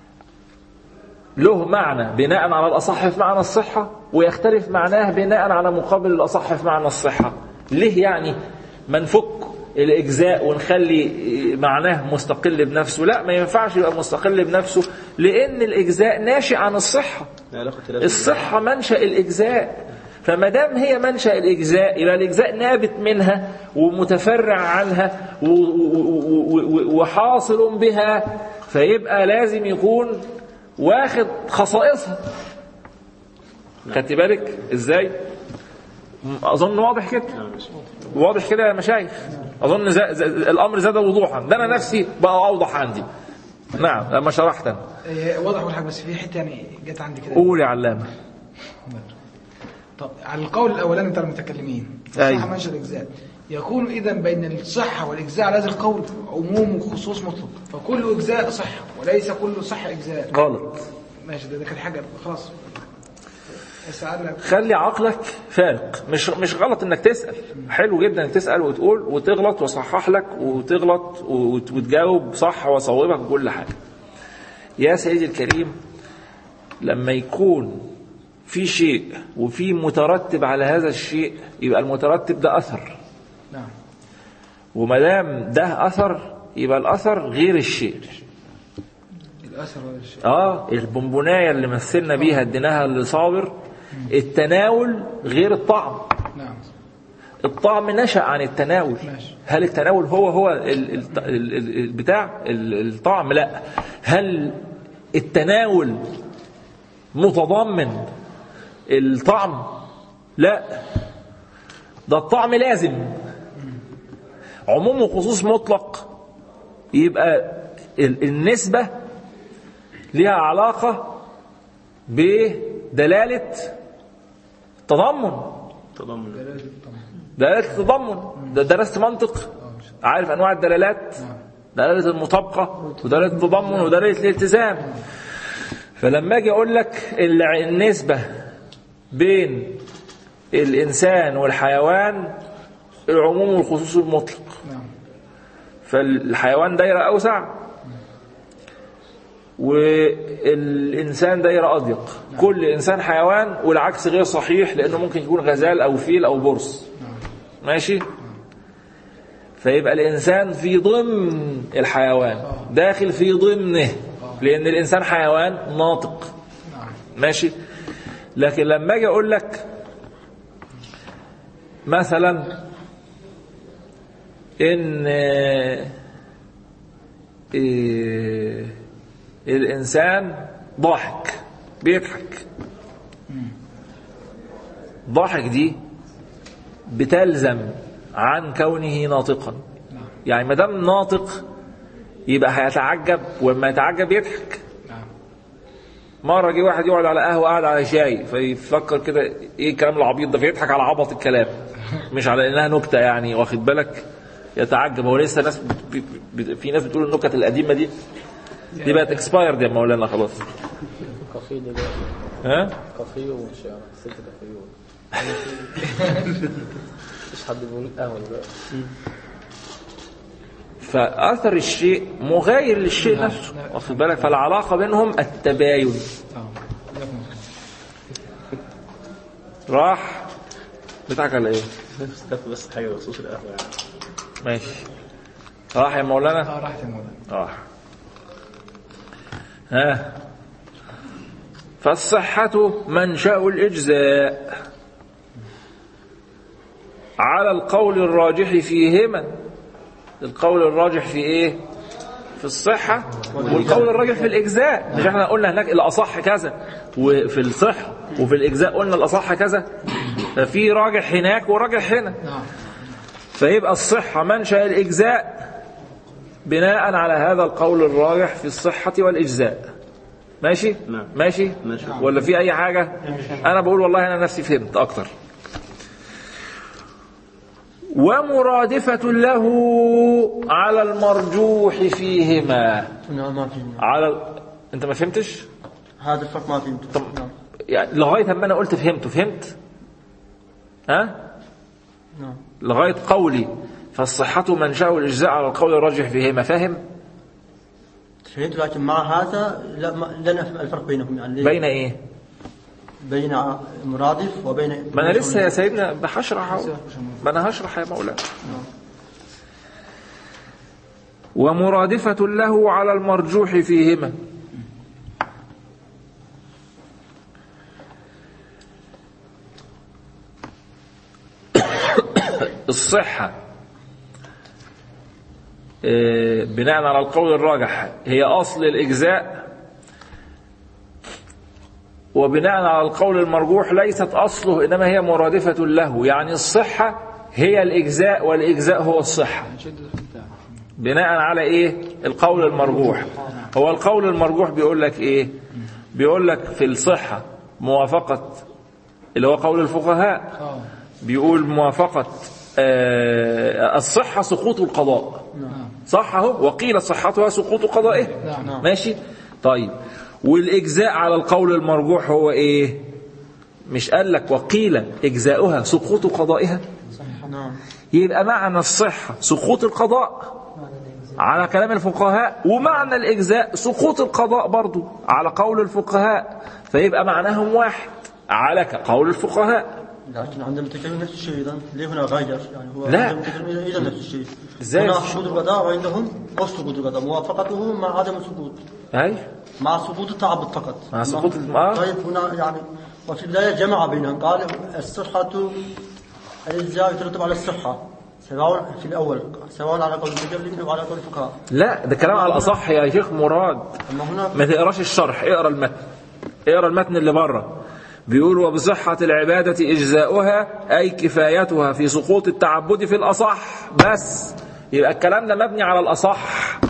له معنى بناء على الأصح في معنى الصحة ويختلف معناه بناء على مقابل الأصح في معنى الصحة ليه يعني ما نفك الإجزاء ونخلي معناه مستقل بنفسه لا ما ينفعش يبقى مستقل بنفسه لأن الإجزاء ناشئ عن الصحة علاقة لازم الصحة منشأ الإجزاء فما دام هي منشأ الإجزاء يبقى الإجزاء نابت منها ومتفرع عنها و- و- و- و- وحاصل بها فيبقى لازم يكون واخد خصائصها خدت بالك ازاي اظن واضح كده نعم ماشي واضح كده يا مشايخ اظن زا زا الامر زاد وضوحا ده انا نفسي بقى اوضح عندي نعم لما شرحت أنا. إيه، واضح كل حاجه بس في حته يعني جت عندي كده قول يا علامه طب على القول الاولاني بتاع المتكلمين أيوة. صحه منشا الاجزاء يكون اذا بين الصحه والاجزاء على هذا القول عموم وخصوص مطلق فكل اجزاء صحه وليس كل صحه اجزاء غلط ماشي ده, ده كانت حاجه خلاص اسالك خلي عقلك فارق مش مش غلط انك تسال حلو جدا انك تسال وتقول وتغلط واصحح لك وتغلط وت- وتجاوب صح واصوبك كل حاجه يا سيدي الكريم لما يكون في شيء وفي مترتب على هذا الشيء يبقى المترتب ده اثر نعم وما دام ده اثر يبقى الاثر غير الشيء الاثر ولا الشيء اه البونبونايه اللي مثلنا بيها اديناها لصابر التناول غير الطعم نعم الطعم نشأ عن التناول ماشي. هل التناول هو هو ال- ال- ال- ال- البتاع ال- الطعم لا هل التناول متضمن الطعم لا ده الطعم لازم عموم وخصوص مطلق يبقى ال- النسبة لها علاقة بدلالة تضمن تضمن دلالة التضمن ده درست منطق عارف انواع الدلالات دلالة المطابقة ودلالة التضمن ودلالة الالتزام فلما اجي اقول لك الع- النسبة بين الانسان والحيوان العموم والخصوص المطلق نعم فالحيوان دايرة أوسع والإنسان دايرة أضيق كل إنسان حيوان والعكس غير صحيح لأنه ممكن يكون غزال أو فيل أو برص ماشي فيبقى الإنسان في ضمن الحيوان داخل في ضمنه لأن الإنسان حيوان ناطق نعم ماشي لكن لما اجي اقول لك مثلا ان آه، آه، الانسان ضاحك بيضحك ضاحك دي بتلزم عن كونه ناطقا يعني ما دام ناطق يبقى هيتعجب ولما يتعجب يضحك نعم مرة جه واحد يقعد على قهوة قاعد على شاي فيفكر كده ايه الكلام العبيط ده فيضحك على عبط الكلام مش على انها نكتة يعني واخد بالك يتعجب هو لسه ناس بت- بت- في ناس بتقول النكت القديمة دي دي بقت اكسبايرد يا مولانا خلاص كافيه دلوقتي ها كافيه وشارع ست كافيه مفيش حد بيقول قهوه دلوقتي فاثر الشيء مغاير للشيء نفسه واخد بالك فالعلاقة بينهم التباين اه جزاكم الله خير. راح بتاعك على ايه نفس ده بس حاجه بخصوص القهوه يعني ماشي راح يا مولانا اه راحت يا مولانا راح ها فالصحة منشأ الإجزاء على القول الراجح فيهما القول الراجح في إيه في الصحة والقول الراجح في الإجزاء مش احنا قلنا هناك الأصح كذا وفي الصحة وفي الإجزاء قلنا الأصح كذا ففي راجح هناك وراجح هنا نعم فيبقى الصحة منشأ الإجزاء بناء على هذا القول الراجح في الصحة والإجزاء ماشي نعم. ماشي ماشي. ولا في أي حاجة أنا بقول والله أنا نفسي فهمت أكتر ومرادفة له على المرجوح فيهما نعم ما في على ال... أنت ما فهمتش هذا الفرق ما فهمته طب نعم يعني لغاية ما أنا قلت فهمته فهمت ها نعم لغاية قولي فالصحة منشأ الإجزاء على القول الراجح فيهما فاهم فهمت لكن مع هذا لا ما لن افهم الفرق بينهم يعني بين إيه بين مرادف وبين ما أنا لسه يا سيدنا بحشرح أهو. ما أنا هشرح يا مولانا ومرادفة له على المرجوح فيهما الصحة آه، بناء على القول الراجح هي أصل الإجزاء وبناء على القول المرجوح ليست أصله إنما هي مرادفة له يعني الصحة هي الإجزاء والإجزاء هو الصحة بناء على إيه القول المرجوح هو القول المرجوح بيقول لك إيه بيقول لك في الصحة موافقة اللي هو قول الفقهاء بيقول موافقة آه، الصحة سقوط القضاء صح اهو وقيل صحتها سقوط قضائه ماشي طيب والإجزاء على القول المرجوح هو إيه مش قال لك وقيل إجزاؤها سقوط قضائها نعم يبقى معنى الصحة سقوط القضاء على كلام الفقهاء ومعنى الإجزاء سقوط القضاء برضو على قول الفقهاء فيبقى معناهم واحد على قول الفقهاء لكن عند المتكلم نفس الشيء اذا ليه هنا غير يعني هو لا. عند المتكلم اذا نفس الشيء إزاي؟ هنا سقوط القضاء وعندهم مش سقوط القضاء موافقته مع عدم السقوط أي مع سقوط التعبد فقط مع سقوط الم- آه. طيب هنا يعني وفي البدايه جمع بينهم قال الصحه الاجزاء يترتب على الصحه سواء في الاول سواء على قول المتكلم او على قول الفقهاء لا ده كلام على الأصح يا شيخ مراد اما هنا ما تقراش الشرح اقرا المتن اقرا المتن اللي بره بيقول وبصحة العبادة إجزاؤها أي كفايتها في سقوط التعبد في الأصح بس يبقى الكلام ده مبني على الأصح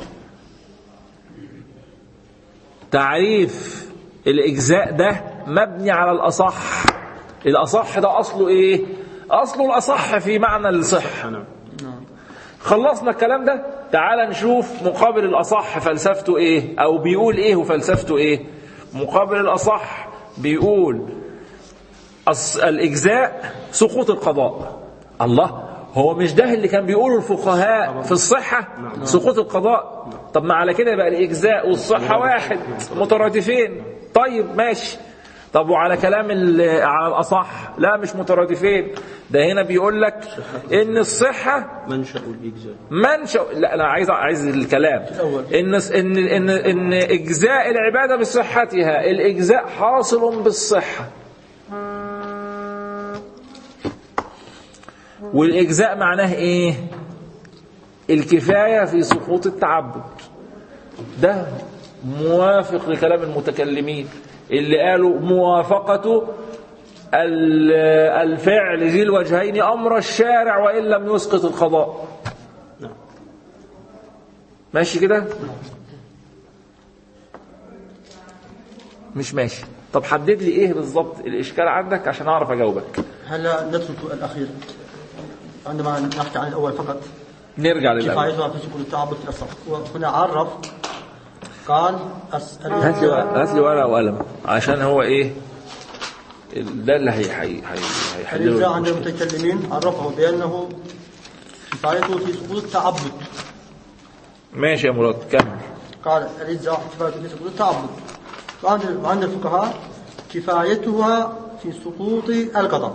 تعريف الإجزاء ده مبني على الأصح الأصح ده أصله إيه؟ أصله الأصح في معنى الصحة نعم خلصنا الكلام ده تعال نشوف مقابل الأصح فلسفته إيه أو بيقول إيه وفلسفته إيه مقابل الأصح بيقول الص- الإجزاء سقوط القضاء الله هو مش ده اللي كان بيقوله الفقهاء في الصحة سقوط القضاء طب ما على كده يبقى الإجزاء والصحة واحد مترادفين طيب ماشي طب وعلى كلام ال- على الأصح لا مش مترادفين ده هنا بيقول لك إن الصحة منشأ الإجزاء منشأ لا انا عايز عايز الكلام الأول. ان ان ان ان اجزاء العباده بصحتها الاجزاء حاصل بالصحه والاجزاء معناه ايه الكفايه في سقوط التعبد ده موافق لكلام المتكلمين اللي قالوا موافقه ال- الفعل ذي الوجهين امر الشارع وان لم يسقط القضاء نعم ماشي كده مش ماشي طب حدد لي ايه بالظبط الاشكال عندك عشان اعرف اجاوبك هلا نترك الاخير عندما نحكي عن الاول فقط نرجع للاول كفايتها في سقوط التعبد في الاصح وهنا عرف قال أس... هات لي ورقة- هات لي ورقه وقلم عشان هو ايه ال- ده اللي هي هي هي الإجزاء عند هيحلله المتكلمين عرفه بأنه كفايته في سقوط التعبد ماشي يا مراد كمل قال الإجزاء كفايته في سقوط التعبد وعند وعند الفقهاء كفايتها في سقوط القضاء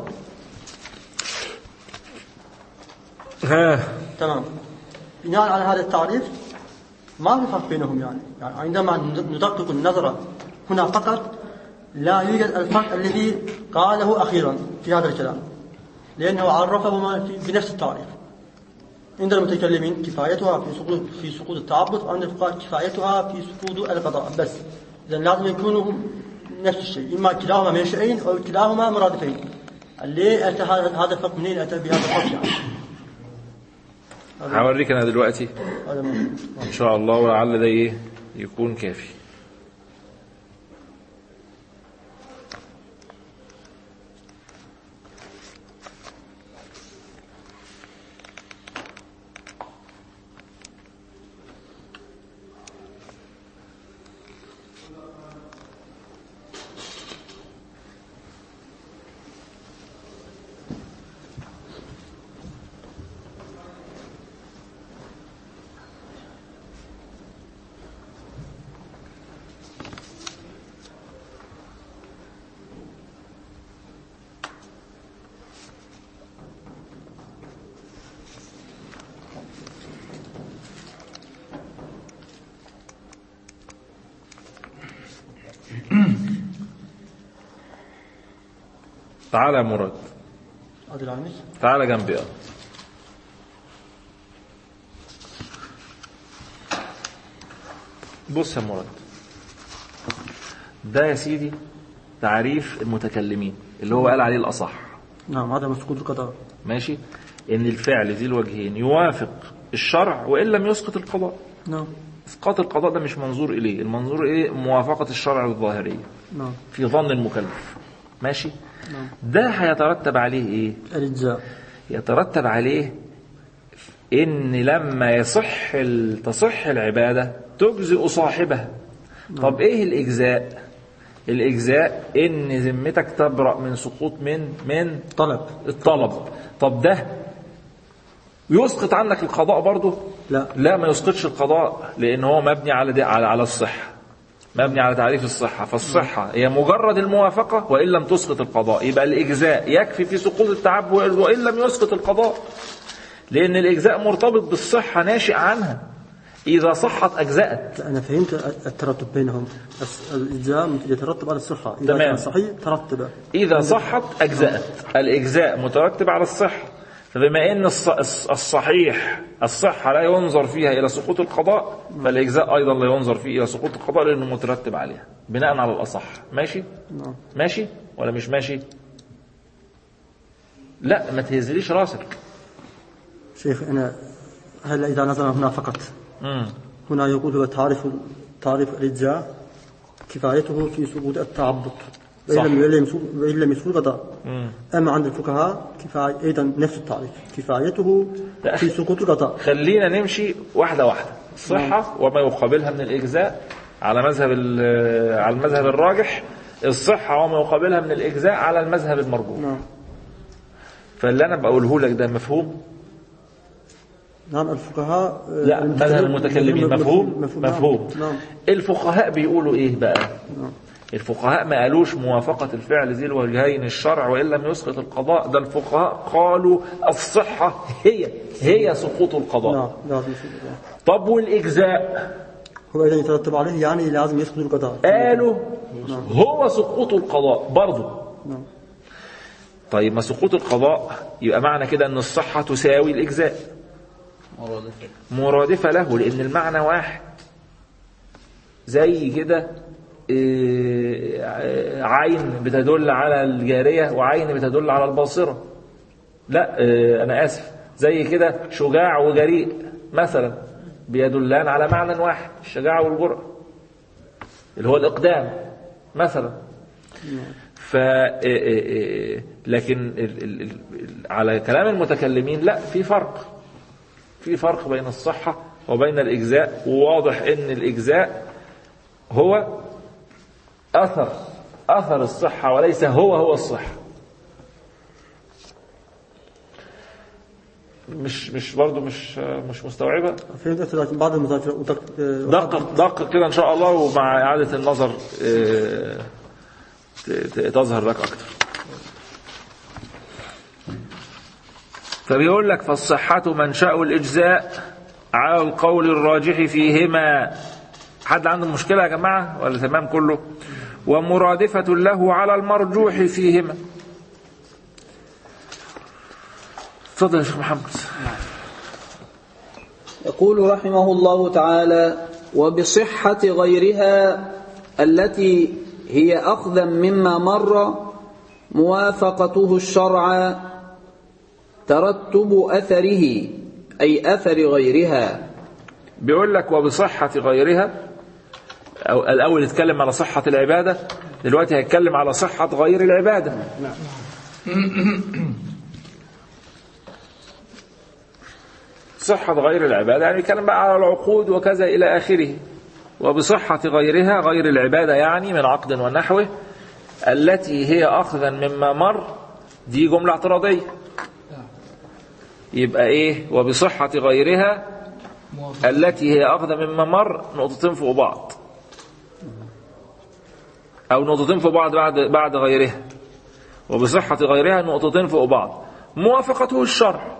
ها تمام بناء على هذا التعريف ما في فرق بينهم يعني, يعني عندما ندقق النظر هنا فقط لا يوجد الفرق الذي قاله أخيرا في هذا الكلام لأنه عرفهما في- بنفس التعريف عند المتكلمين كفايتها في سقوط في سقوط التعبد وعند الفقهاء كفايتها في سقوط القضاء بس إذا لازم يكونوا نفس الشيء إما كلاهما منشئين أو كلاهما مرادفين اللي أتى هذا هذا الفرق منين أتى بهذا الفرق يعني هوريك انا دلوقتي هذا مهم. ان شاء الله ولعل ده ايه يكون كافي تعالى يا مراد عبد العزيز تعالى جنبي اه بص يا مراد ده يا سيدي تعريف المتكلمين اللي هو قال عليه الأصح نعم هذا مسقوط القضاء ماشي ان الفعل ذي الوجهين يوافق الشرع وان لم يسقط القضاء نعم اسقاط القضاء ده مش منظور اليه المنظور اليه موافقه الشرع الظاهريه نعم في ظن المكلف ماشي نعم. ده هيترتب عليه ايه الإجزاء يترتب عليه ان لما يصح ال- تصح العباده تجزئ صاحبها طب ايه الاجزاء الاجزاء ان ذمتك تبرأ من سقوط من من طلب الطلب طب ده يسقط عنك القضاء برضه لا لا ما يسقطش القضاء لان هو مبني على دي على على الصحه مبني على تعريف الصحه فالصحه هي مجرد الموافقه وان لم تسقط القضاء يبقى الاجزاء يكفي في سقوط التعب وان لم يسقط القضاء لان الاجزاء مرتبط بالصحه ناشئ عنها اذا صحت اجزات لا، أنا فهمت الترتب بينهم بس الإجزاء يترتب على الصحة إذا تمام. كان صحيح ترتب إذا صحت أجزأت الإجزاء مترتب على الصحة فبما أن الص- الص- الصحيح الصحة لا ينظر فيها إلى سقوط القضاء فالإجزاء أيضا لا ينظر فيه إلى سقوط القضاء لأنه مترتب عليها بناء على الأصح ماشي نعم ماشي ولا مش ماشي لا ما تهزليش راسك شيخ أنا هل إذا نظرنا هنا فقط مم. هنا يقول هو تعرف تعرف الإجزاء كفايته في سقوط التعبد وإن صح. لم وإن لم يسوق- وإن لم يسوق القضاء مم. أما عند الفقهاء كفاية أيضا نفس التعريف كفايته لا. في سقوط القضاء خلينا نمشي واحدة واحدة الصحة وما يقابلها من الإجزاء على مذهب ال- على المذهب الراجح الصحة وما يقابلها من الإجزاء على المذهب المرجوح نعم فاللي أنا بقوله لك ده مفهوم نعم الفقهاء آه، لا مذهب المتكلمين مفهوم مفهوم نعم نعم الفقهاء بيقولوا إيه بقى نعم. الفقهاء ما قالوش موافقة الفعل ذي الوجهين الشرع وإن لم يسقط القضاء ده الفقهاء قالوا الصحة هي هي سقوط القضاء نعم لازم يسوق القضاء طب والإجزاء هو إذا يترتب عليه يعني لازم يسقط القضاء قالوا هو سقوط القضاء برضه نعم طيب ما سقوط القضاء يبقى معنى كده ان الصحة تساوي الإجزاء مرادفة مرادفة له لأن المعنى واحد زي كده إيه، عين بتدل على الجارية وعين بتدل على الباصرة لا إيه، أنا آسف زي كده شجاع وجريء مثلا بيدلان على معنى واحد الشجاعة والجرأة اللي هو الإقدام مثلا ف إيه، إيه، إيه، لكن ال- ال- ال- على كلام المتكلمين لا في فرق في فرق بين الصحة وبين الإجزاء وواضح إن الإجزاء هو أثر أثر الصحة وليس هو هو الصحة مش مش برضه مش مش مستوعبة فهمت لكن بعض المذاكرة ودق- آه، دقق دقق كده إن شاء الله ومع إعادة النظر آه، ت- ت- تظهر لك أكتر فبيقول لك فالصحة منشأ الإجزاء على القول الراجح فيهما حد عنده مشكلة يا جماعة ولا تمام كله ومرادفة له على المرجوح فيهما اتفضل يا شيخ محمد يقول رحمه الله تعالى وبصحة غيرها التي هي أخذا مما مر موافقته الشرع ترتب أثره أي أثر غيرها بيقول لك وبصحة غيرها أو الأول اتكلم على صحة العبادة دلوقتي هيتكلم على صحة غير العبادة صحة غير العبادة يعني يتكلم بقى على العقود وكذا إلى آخره وبصحة غيرها غير العبادة يعني من عقد ونحوه التي هي أخذا مما مر دي جملة اعتراضية يبقى إيه وبصحة غيرها التي هي أخذ مما مر نقطتين فوق بعض أو نقطتين فوق بعض بعد بعد غيرها وبصحة غيرها نقطتين فوق بعض موافقته الشرع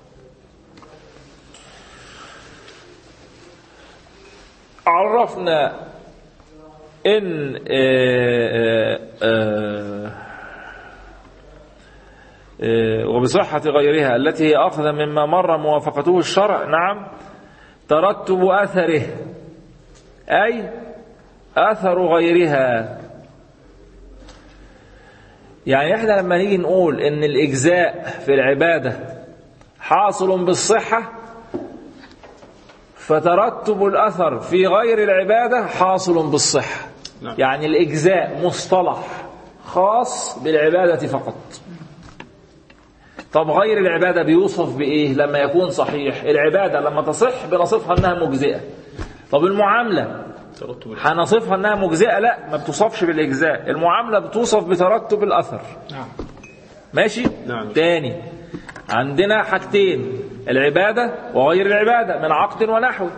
عرفنا إن آه، آه، آه، وبصحة غيرها التي هي أخذ مما مر موافقته الشرع نعم ترتب أثره أي أثر غيرها يعني احنا لما نيجي نقول ان الإجزاء في العبادة حاصل بالصحة فترتب الأثر في غير العبادة حاصل بالصحة نعم. يعني الإجزاء مصطلح خاص بالعبادة فقط طب غير العبادة بيوصف بإيه لما يكون صحيح العبادة لما تصح بنصفها أنها مجزئة طب المعاملة ترتب هنصفها أنها مجزئة لا ما بتوصفش بالإجزاء المعاملة بتوصف بترتب الأثر نعم ماشي نعم. تاني عندنا حاجتين العبادة وغير العبادة من عقد ونحو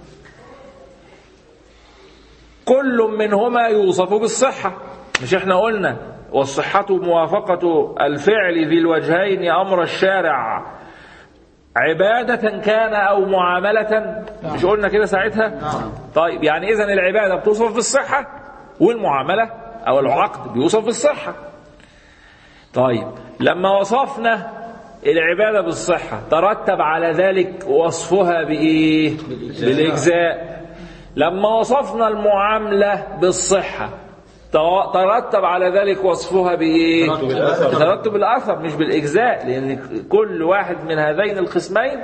كل منهما يوصف بالصحة مش احنا قلنا والصحة موافقة الفعل ذي الوجهين أمر الشارع عبادة كان أو معاملة مش قلنا كده ساعتها طيب يعني إذن العبادة بتوصف بالصحة والمعاملة أو العقد بيوصف بالصحة طيب لما وصفنا العبادة بالصحة ترتب على ذلك وصفها بإيه بالإجزاء لما وصفنا المعاملة بالصحة تو- ترتب على ذلك وصفها بإيه ترتب الأثر. ترتب الأثر مش بالإجزاء لأن كل واحد من هذين القسمين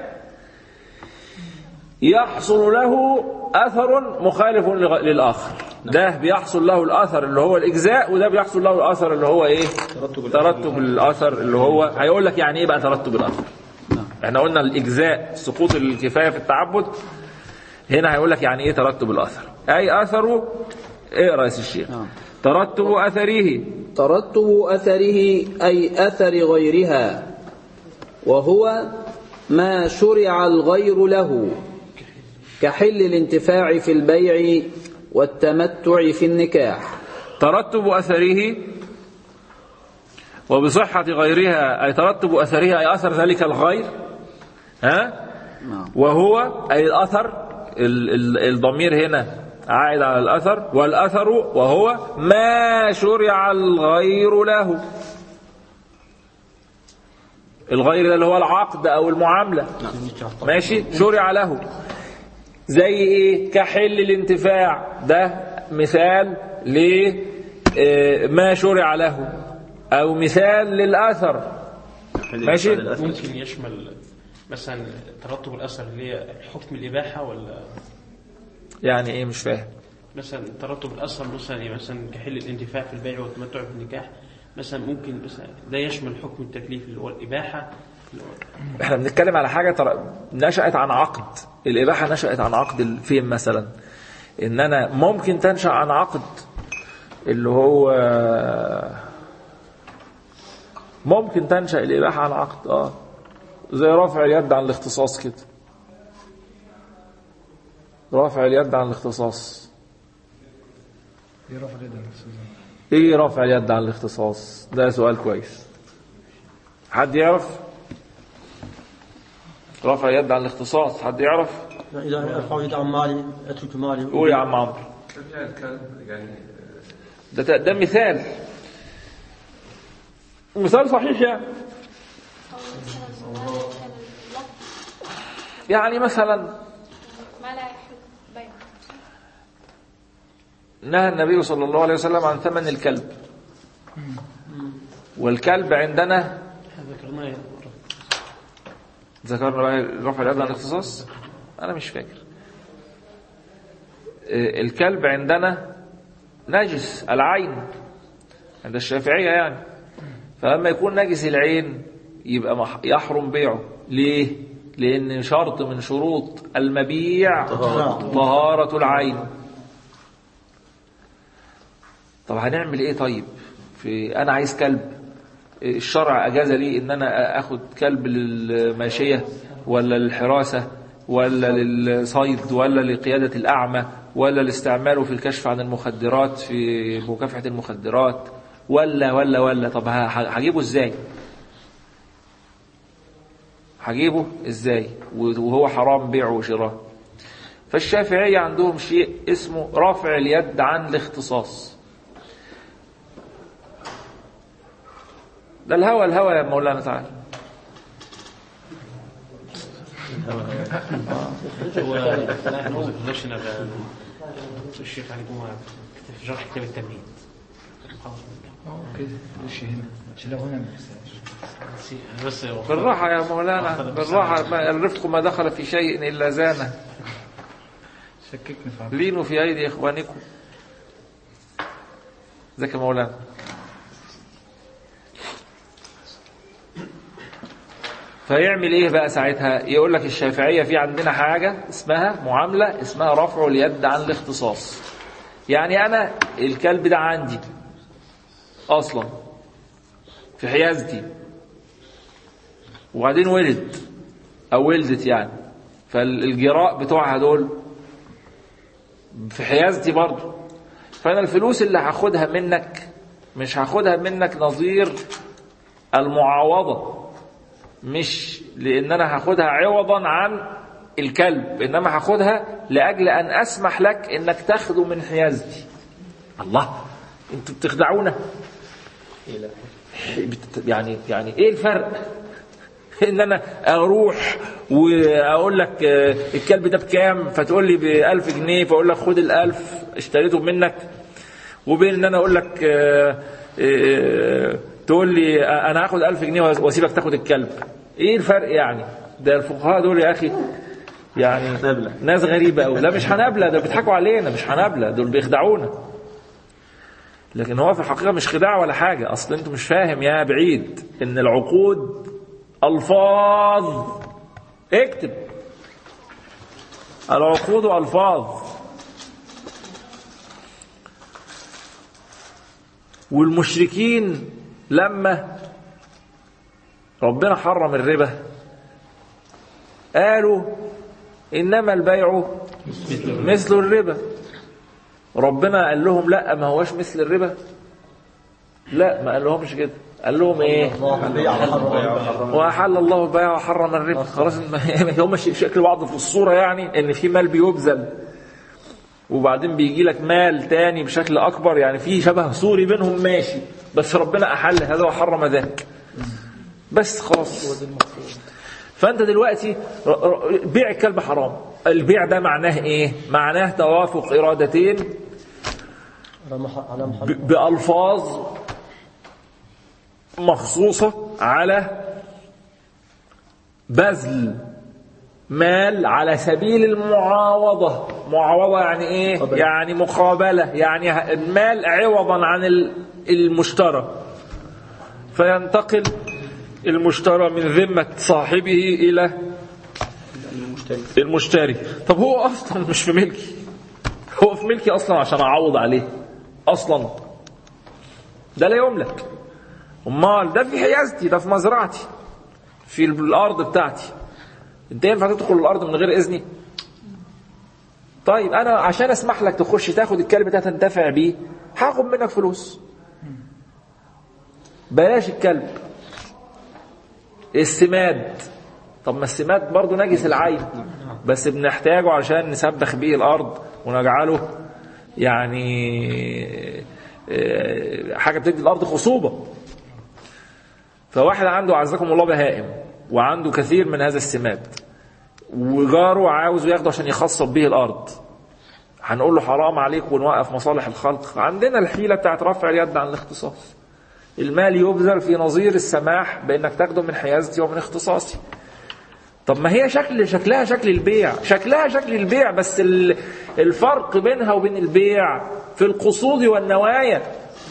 يحصل له أثر مخالف لغ- للآخر ده بيحصل له الأثر اللي هو الإجزاء وده بيحصل له الأثر اللي هو إيه ترتب الأثر. ترتب الأثر اللي هو هيقول لك يعني إيه بقى ترتب الأثر احنا قلنا الإجزاء سقوط الكفاية في التعبد هنا هيقول لك يعني إيه ترتب الأثر أي أثره اقرأ يا سي الشيخ نعم. ترتب أثره ترتب أثره أي أثر غيرها وهو ما شرع الغير له كحل الانتفاع في البيع والتمتع في النكاح ترتب أثره وبصحة غيرها أي ترتب أثرها أي أثر ذلك الغير ها نعم. وهو أي الأثر ال- ال- الضمير هنا عائد على الأثر والأثر وهو ما شرع الغير له الغير ده اللي هو العقد أو المعاملة ماشي شرع له زي ايه كحل الانتفاع ده مثال لما شرع له او مثال للاثر ماشي. ممكن يشمل مثلا ترتب الاثر اللي هي حكم الاباحه ولا يعني ايه مش فاهم مثلا ترتب الاثر مثلا إيه؟ مثلا كحل الانتفاع في البيع والتمتع في النكاح مثلا ممكن مثلا ده يشمل حكم التكليف اللي هو الاباحه اللي هو احنا بنتكلم على حاجه تر... نشأت عن عقد الاباحه نشأت عن عقد ال- فين مثلا ان انا ممكن تنشأ عن عقد اللي هو ممكن تنشأ الاباحه عن عقد اه زي رفع اليد عن الاختصاص كده رفع اليد عن الاختصاص دي رفع اليد عن الاستاذ ايه رفع اليد عن الاختصاص ده سؤال كويس حد يعرف رفع اليد عن الاختصاص حد يعرف إذا أرفع يد عن مالي أترك مالي قول يا عم عمرو ده ده مثال مثال صحيح يعني يعني مثلا ما لا يحل بيع نهى النبي صلى الله عليه وسلم عن ثمن الكلب والكلب عندنا ذكرناه ذكرنا بقى رفع اليد عن الاختصاص انا مش فاكر آه، الكلب عندنا نجس العين عند الشافعية يعني فلما يكون نجس العين يبقى مح- يحرم بيعه ليه لأن شرط من شروط المبيع طهارة العين طب هنعمل ايه طيب في انا عايز كلب الشرع اجاز لي ان انا اخد كلب للماشيه ولا للحراسه ولا للصيد ولا لقياده الاعمى ولا لاستعماله في الكشف عن المخدرات في مكافحه المخدرات ولا ولا ولا طب ه- هجيبه ازاي هجيبه ازاي وهو حرام بيعه وشراه فالشافعية عندهم شيء اسمه رفع اليد عن الاختصاص ده الهوى الهوى يا مولانا تعالى هو لا نقدرش نبقى دكتور الشيخ علي جمعه في شرح كتاب التمهيد خلاص اه كده ماشي هنا شيلها هنا بس بالراحة يا مولانا بالراحة ما الرفق ما دخل في شيء إلا زانه شككني في عبد لينوا في أيدي إخوانكم ذاك يا مولانا فيعمل ايه بقى ساعتها يقول لك الشافعية في عندنا حاجة اسمها معاملة اسمها رفع اليد عن الاختصاص يعني انا الكلب ده عندي اصلا في حيازتي وبعدين ولد او ولدت يعني فالجراء بتوعها دول في حيازتي برضه فانا الفلوس اللي هاخدها منك مش هاخدها منك نظير المعاوضة مش لان انا هاخدها عوضا عن الكلب انما هاخدها لاجل ان اسمح لك انك تاخده من حيازتي الله انتوا بتخدعونا بت- يعني يعني ايه الفرق ان انا اروح واقول لك آه، الكلب ده بكام فتقول لي ب 1000 جنيه فاقول لك خد ال 1000 اشتريته منك وبين ان انا اقول لك آه، آه، تقول لي آه، انا هاخد 1000 جنيه واسيبك تاخد الكلب ايه الفرق يعني ده الفقهاء دول يا اخي يعني نبلة. ناس غريبه قوي لا مش هنبله ده بيضحكوا علينا مش هنبله دول بيخدعونا لكن هو في الحقيقه مش خداع ولا حاجه اصل انتوا مش فاهم يا بعيد ان العقود الفاظ اكتب العقود الفاظ والمشركين لما ربنا حرم الربا قالوا انما البيع مثل الربا ربنا قال لهم لا ما هوش مثل الربا لا ما قال لهمش كده قال لهم ايه واحل الله البيع وحرم الربا خلاص إن- هم ش- شكل بعض في الصوره يعني ان في مال بيبذل وبعدين بيجي لك مال تاني بشكل اكبر يعني في شبه صوري بينهم ماشي بس ربنا احل هذا وحرم ذاك بس خلاص فانت دلوقتي ر- ر- بيع الكلب حرام البيع ده معناه ايه معناه توافق ارادتين على مح- على محل ب- بألفاظ مخصوصة على بذل مال على سبيل المعاوضة معاوضة يعني ايه يعني مقابلة يعني ه- المال عوضا عن ال- المشترى فينتقل المشترى من ذمة صاحبه إلى المشتري طب هو أصلا مش في ملكي هو في ملكي أصلا عشان أعوض عليه أصلا ده لا يملك امال ده في حيازتي ده في مزرعتي في الارض بتاعتي انت ينفع تدخل الارض من غير اذني طيب انا عشان اسمح لك تخش تاخد الكلب ده تنتفع بيه هاخد منك فلوس بلاش الكلب السماد طب ما السماد برضه نجس العين بس بنحتاجه عشان نسبخ بيه الارض ونجعله يعني آه، حاجه بتدي الارض خصوبه فواحد عنده عزكم الله بهائم وعنده كثير من هذا السماد وجاره عاوزه ياخده عشان يخصب به الارض هنقول له حرام عليك ونوقف مصالح الخلق عندنا الحيله بتاعت رفع اليد عن الاختصاص المال يبذل في نظير السماح بانك تاخده من حيازتي ومن اختصاصي طب ما هي شكل شكلها شكل البيع شكلها شكل البيع بس ال- الفرق بينها وبين البيع في القصود والنوايا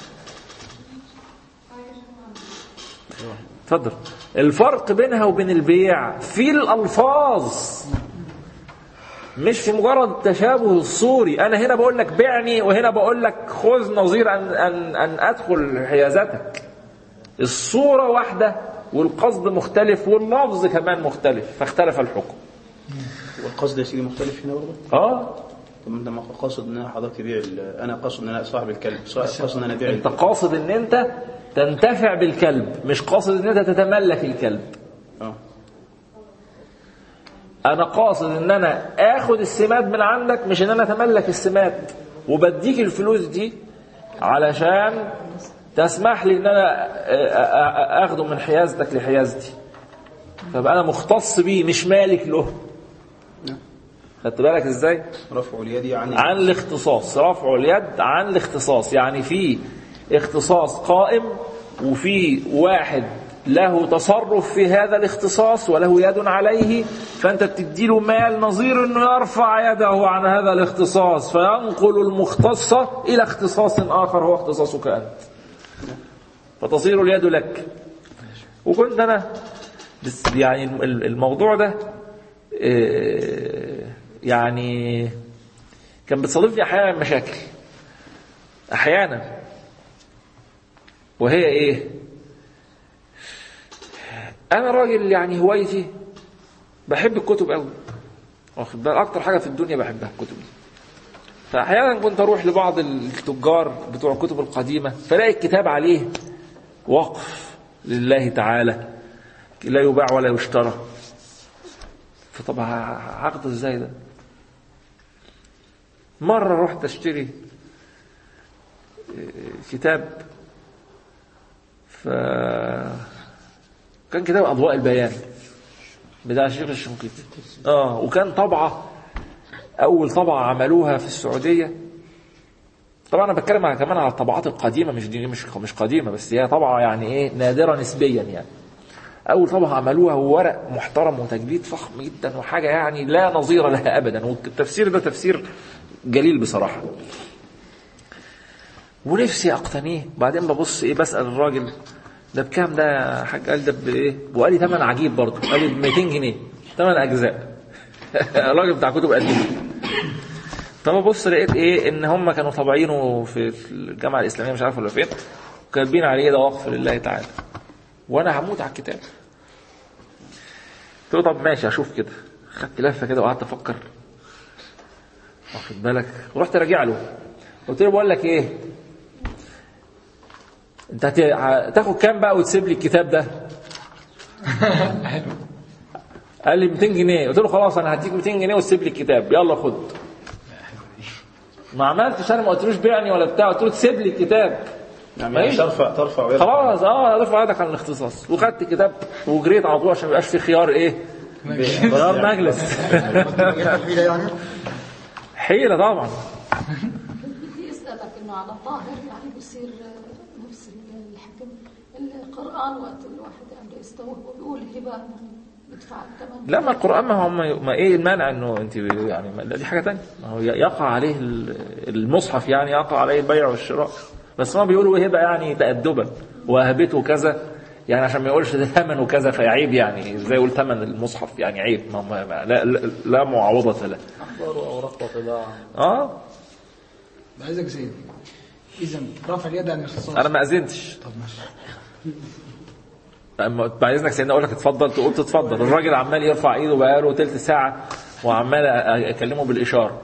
اتفضل الفرق بينها وبين البيع في الالفاظ مش في مجرد التشابه الصوري انا هنا بقول لك بعني وهنا بقول لك خذ نظير ان ان ان ادخل حيازتك الصوره واحده والقصد مختلف واللفظ كمان مختلف فاختلف الحكم والقصد يا سيدي مختلف هنا برضه اه طب انت ما قاصد ان انا حضرتك ابيع ال- انا قاصد ان انا صاحب الكلب قاصد ان انا ابيع انت الكلب. قاصد ان انت تنتفع بالكلب مش قاصد ان انت تتملك الكلب اه انا قاصد ان انا اخد السماد من عندك مش ان انا اتملك السماد وبديك الفلوس دي علشان تسمح لي ان انا آ- آ- آ- اخده من حيازتك لحيازتي فبقى انا مختص بيه مش مالك له خدت بالك ازاي رفع اليد يعني عن الاختصاص رفع اليد عن الاختصاص يعني في اختصاص قائم وفي واحد له تصرف في هذا الاختصاص وله يد عليه فانت بتديله مال نظير انه يرفع يده عن هذا الاختصاص فينقل المختص الى اختصاص اخر هو اختصاصك انت فتصير اليد لك وكنت انا بس يعني الم- الموضوع ده آه، يعني كان بتصادفني احيانا مشاكل احيانا وهي ايه انا راجل يعني هوايتي بحب الكتب قوي واخد بالك اكتر حاجه في الدنيا بحبها الكتب دي فاحيانا كنت اروح لبعض التجار بتوع الكتب القديمه فلاقي الكتاب عليه وقف لله تعالى لا يباع ولا يشترى فطب هاخده ازاي ده مرة رحت اشتري كتاب ف كان كتاب اضواء البيان بتاع الشيخ الشنقيطي اه وكان طبعة اول طبعة عملوها في السعودية طبعا انا بتكلم على كمان على الطبعات القديمة مش دي مش مش قديمة بس هي طبعة يعني ايه نادرة نسبيا يعني اول طبعة عملوها وورق محترم وتجديد فخم جدا وحاجة يعني لا نظير لها ابدا والتفسير ده تفسير جليل بصراحة ونفسي اقتنيه بعدين ببص ايه بسأل الراجل ده بكام ده يا حاج قال ده بايه وقال لي ثمن عجيب برضه قال لي ب 200 جنيه ثمان اجزاء الراجل بتاع كتب قديمه طب ابص لقيت ايه ان هم كانوا طابعينه في الجامعه الاسلاميه مش عارف ولا فين وكاتبين عليه ده وقف لله تعالى وانا هموت على الكتاب قلت له طب ماشي اشوف كده خدت لفه كده وقعدت افكر واخد بالك ورحت راجع له قلت له بقول لك ايه انت هت- هتاخد كام بقى وتسيب لي الكتاب ده قال لي 200 جنيه قلت له خلاص انا هديك 200 جنيه وتسيب لي الكتاب يلا خد ما عملتش انا ما قلتلوش بيعني ولا بتاع قلت له تسيب لي الكتاب يعني ماشي. ترفع ترفع يدك خلاص اه ارفع يدك عن الاختصاص وخدت كتاب وجريت على طول عشان ما يبقاش في خيار ايه خيار مجلس حيلة يعني حيله طبعا بدي اسالك انه على طاهر يعني بصير نفس الحكم القران وقت الواحد عنده يستوعب ويقول هبه بدفع الثمن لا ما القرآن ما هو ما ما ايه المانع انه انت يعني ما- لا دي حاجة تانية ما هو يقع عليه ال- المصحف يعني يقع عليه البيع والشراء بس ما بيقولوا هبة يعني تأدبا وهبته كذا يعني عشان ما يقولش ده ثمنه كذا فيعيب يعني ازاي يقول ثمن المصحف يعني عيب ما ما ما- لا, لا, لا معوضة له اه عايزك زين اذا رفع اليد عن الاختصاص انا ما اذنتش طب ماشي اما بعد اذنك سيدنا اقول لك اتفضل تقول تتفضل الراجل عمال يرفع ايده بقاله تلت ساعه وعمال أ- اكلمه بالاشاره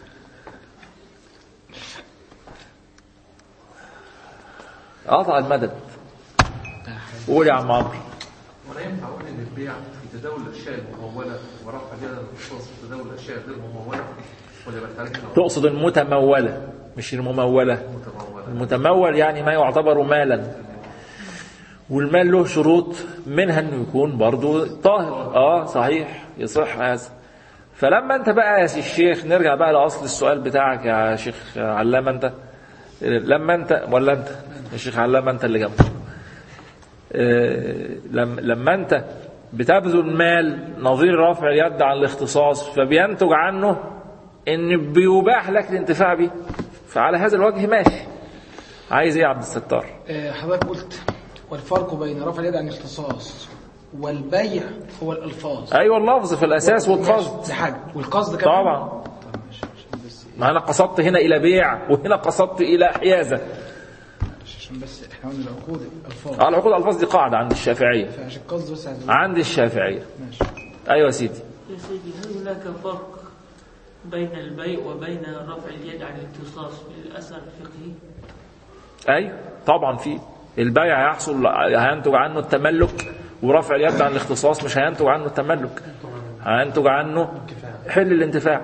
قطع المدد قول يا عم عمرو ولا ينفع اقول ان البيع في تداول الاشياء المموله ورفع اليد عن الاختصاص في تداول الاشياء غير مموله ولا بتعالج تقصد المتموله مش المموله المتمول يعني ما يعتبر مالا والمال له شروط منها انه يكون برضو طاهر اه صحيح يصح هذا فلما انت بقى يا سي الشيخ نرجع بقى لاصل السؤال بتاعك يا شيخ علامه انت لما انت ولا انت يا شيخ علامه انت اللي جنبه آه، لم- لما انت بتبذل مال نظير رفع اليد عن الاختصاص فبينتج عنه ان بيباح لك الانتفاع به فعلى هذا الوجه ماشي عايز ايه يا عبد الستار آه، حضرتك قلت والفرق بين رفع اليد عن الاختصاص والبيع هو الالفاظ ايوه اللفظ في الاساس والقصد دي حاجه والقصد كمان طبعا ما انا قصدت هنا الى بيع وهنا قصدت الى حيازه عشان بس احنا قلنا العقود الفاظ على العقود الالفاظ دي قاعده عند الشافعيه فعشان القصد بس عايز عند الشافعيه ماشي ايوه يا سيدي يا سيدي هل هناك فرق بين البيع وبين رفع اليد عن الاختصاص في الأثر الفقهي؟ ايوه طبعا في البيع هيحصل هينتج عنه التملك ورفع اليد عن الاختصاص مش هينتج عنه التملك هينتج عنه حل الانتفاع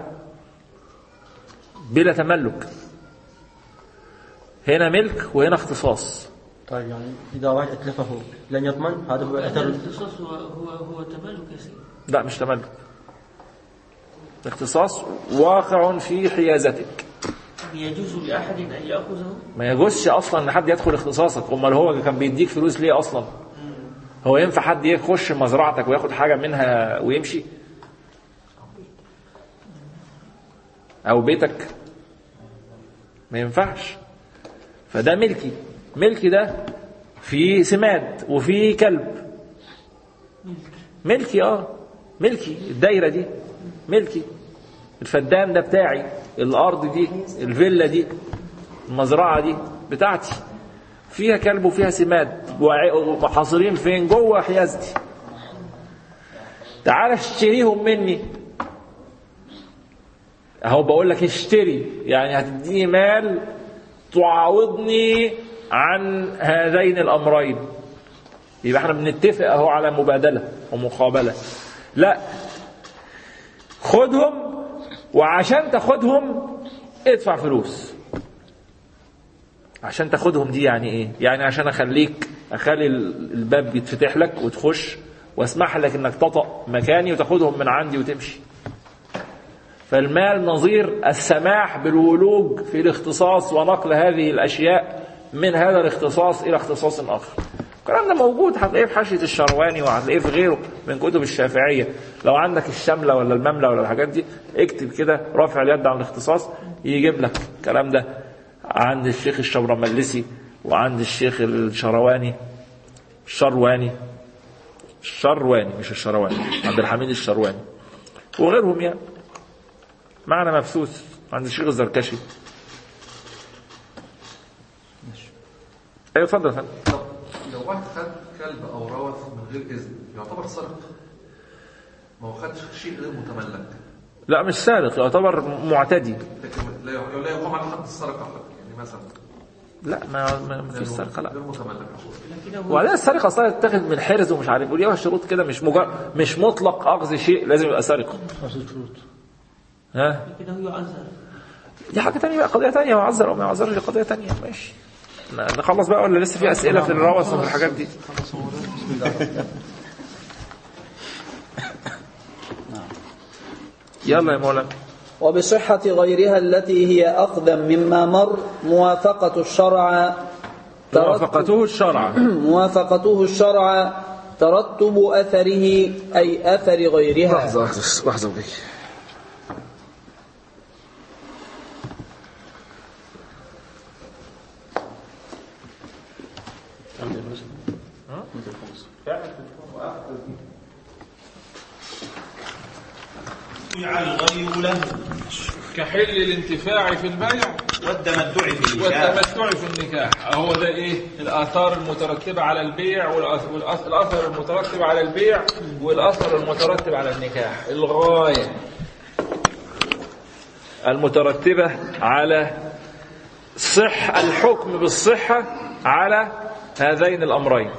بلا تملك هنا ملك وهنا اختصاص طيب يعني إذا واحد أتلفه لن يضمن هذا هو لأن أثر الاختصاص هو هو, هو تملك يا سيدي لا مش تملك الاختصاص واقع في حيازتك يجوز لأحد أن يأخذه ما يجوزش اصلا ان حد يدخل اختصاصك امال هو كان بيديك فلوس ليه اصلا هو ينفع حد يخش مزرعتك وياخد حاجه منها ويمشي او بيتك ما ينفعش فده ملكي ملكي ده في سماد وفي كلب ملكي اه ملكي الدايره دي ملكي الفدان ده بتاعي الارض دي الفيلا دي المزرعه دي بتاعتي فيها كلب وفيها سماد وع- وحاصرين فين جوه حيازتي تعال اشتريهم مني اهو بقول لك اشتري يعني هتديني مال تعاوضني عن هذين الامرين يبقى احنا بنتفق اهو على مبادله ومقابله لا خدهم وعشان تاخدهم ادفع فلوس عشان تاخدهم دي يعني ايه يعني عشان اخليك اخلي ال- الباب يتفتح لك وتخش واسمح لك انك تطأ مكاني وتاخدهم من عندي وتمشي فالمال نظير السماح بالولوج في الاختصاص ونقل هذه الاشياء من هذا الاختصاص الى اختصاص اخر الكلام ده موجود هتلاقيه في حاشيه الشرواني وهتلاقيه في غيره من كتب الشافعيه لو عندك الشمله ولا الممله ولا الحاجات دي اكتب كده رافع اليد عن الاختصاص يجيب لك الكلام ده عند الشيخ الشبرملسي وعند الشيخ الشرواني الشرواني الشرواني مش الشرواني عبد الحميد الشرواني وغيرهم يعني معنى مبثوث عند الشيخ الزركشي ايوه اتفضل يا فندم طب لو واحد خد كلب او روث من غير اذن يعتبر سرقه ما هو خد شيء غير متملك لا مش سارق يعتبر معتدي لكن لا لا يقوم على حد السرقه يعني مثلا لا ما ما ما فيش سرقه لا غير متملك وبعدين السرقه اصلا تتاخد من حرز ومش عارف وليها شروط كده مش مجرد مش مطلق اخذ شيء لازم يبقى سرقه ها لكنه يعذر دي حاجه تانية بقى قضيه تانية معذر او ما يعذرش دي قضيه تانية ماشي ن- نخلص بقى ولا لسه في اسئله في الروث وفي الحاجات دي يلا يا مولانا وبصحة غيرها التي هي أقدم مما مر موافقة الشرع موافقته الشرع موافقته الشرع ترتب أثره أي أثر غيرها لحظة لحظة بك الغير له كحل الانتفاع في البيع والتمتع في النكاح والتمتع في النكاح هو ده ايه الاثار المترتبه على البيع والأث- والأث- والاثر المترتب على البيع والاثر المترتب على النكاح الغايه المترتبه على صح الحكم بالصحه على هذين الامرين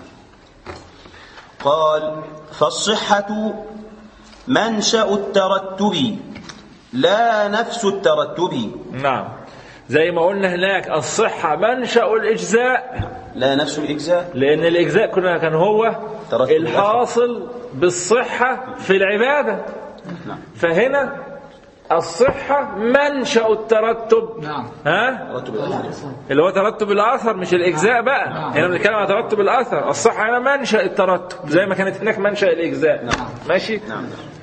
قال فالصحة منشأ الترتب لا نفس الترتب نعم زي ما قلنا هناك الصحه منشا الاجزاء لا نفس الإجزاء لأن الإجزاء كنا كان هو ترتب الحاصل بالصحة في العبادة نعم. فهنا الصحة منشأ الترتب نعم ها ترتب الأثر اللي هو ترتب الأثر مش الإجزاء بقى نعم. هنا بنتكلم عن ترتب الأثر الصحة هنا منشأ الترتب زي ما كانت هناك منشأ الإجزاء نعم. ماشي نعم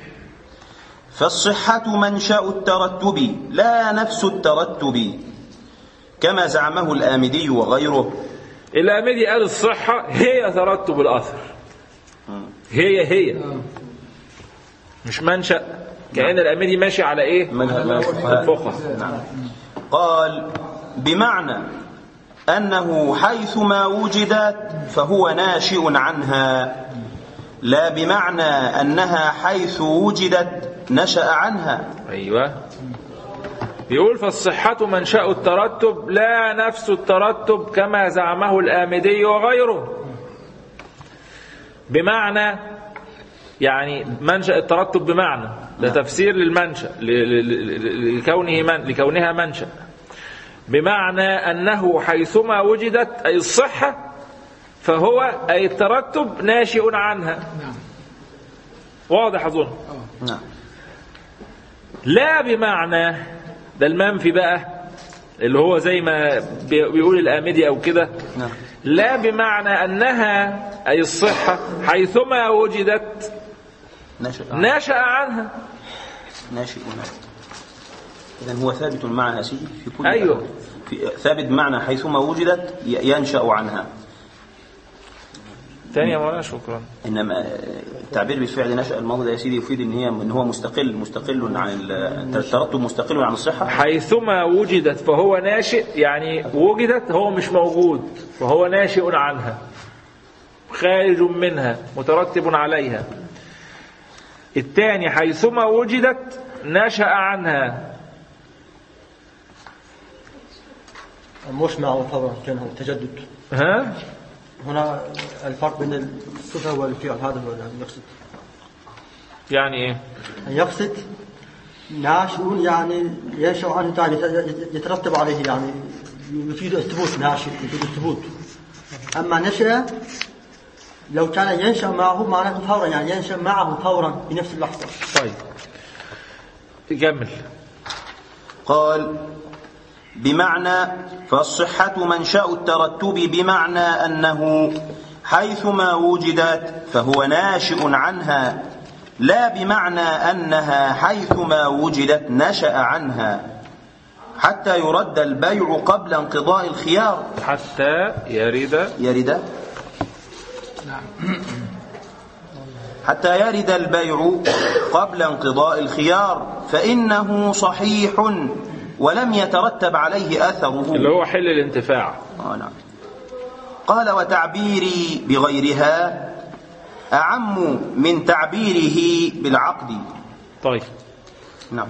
فالصحة منشأ الترتب لا نفس الترتب كما زعمه الآمدي وغيره الأمدي قال الصحة هي ترتب الأثر هي هي مش منشأ كأن الأمدي ماشي على إيه منهج الفقهاء. الفقهاء نعم. قال بمعنى أنه حيثما وجدت فهو ناشئ عنها لا بمعنى أنها حيث وجدت نشأ عنها ايوه بيقول فالصحة منشأ الترتب لا نفس الترتب كما زعمه الآمدي وغيره بمعنى يعني منشأ الترتب بمعنى ده تفسير للمنشأ ل- ل- ل- لكونه من لكونها منشأ بمعنى أنه حيثما وجدت أي الصحة فهو أي الترتب ناشئ عنها نعم واضح أظن نعم لا بمعنى ده المنفي بقى اللي هو زي ما بي- بيقول الآمدي أو كده نعم لا بمعنى أنها أي الصحة حيثما وجدت نشأ نشأ عنها ناشئ إذا هو ثابت معنى سيدي في كل أيوه. في ثابت معنى حيثما وجدت ي- ينشأ عنها تاني يا مولانا شكرا انما التعبير بالفعل نشأ الماضي ده يا سيدي يفيد ان هي ان هو مستقل مستقل عن ال- الترتب مستقل عن الصحه حيثما وجدت فهو ناشئ يعني وجدت هو مش موجود فهو ناشئ عنها خارج منها مترتب عليها الثاني حيثما وجدت نشأ عنها مش معه فورا كانه تجدد ها هنا الفرق بين الصفة والفعل هذا هو يعني يقصد يعني ايه يقصد ناشئ يعني ينشأ عنه تاني يترتب عليه يعني يفيد الثبوت ناشئ يفيد الثبوت أما نشأ لو كان ينشأ معه معناته فورا يعني ينشأ معه فورا في نفس اللحظة طيب كمل قال بمعنى فالصحة منشأ الترتب بمعنى أنه حيثما وجدت فهو ناشئ عنها لا بمعنى أنها حيثما وجدت نشأ عنها حتى يرد البيع قبل انقضاء الخيار حتى يرد يرد حتى يرد البيع قبل انقضاء الخيار فإنه صحيح ولم يترتب عليه أثره اللي هو حل الانتفاع آه نعم قال وتعبيري بغيرها أعم من تعبيره بالعقد طيب نعم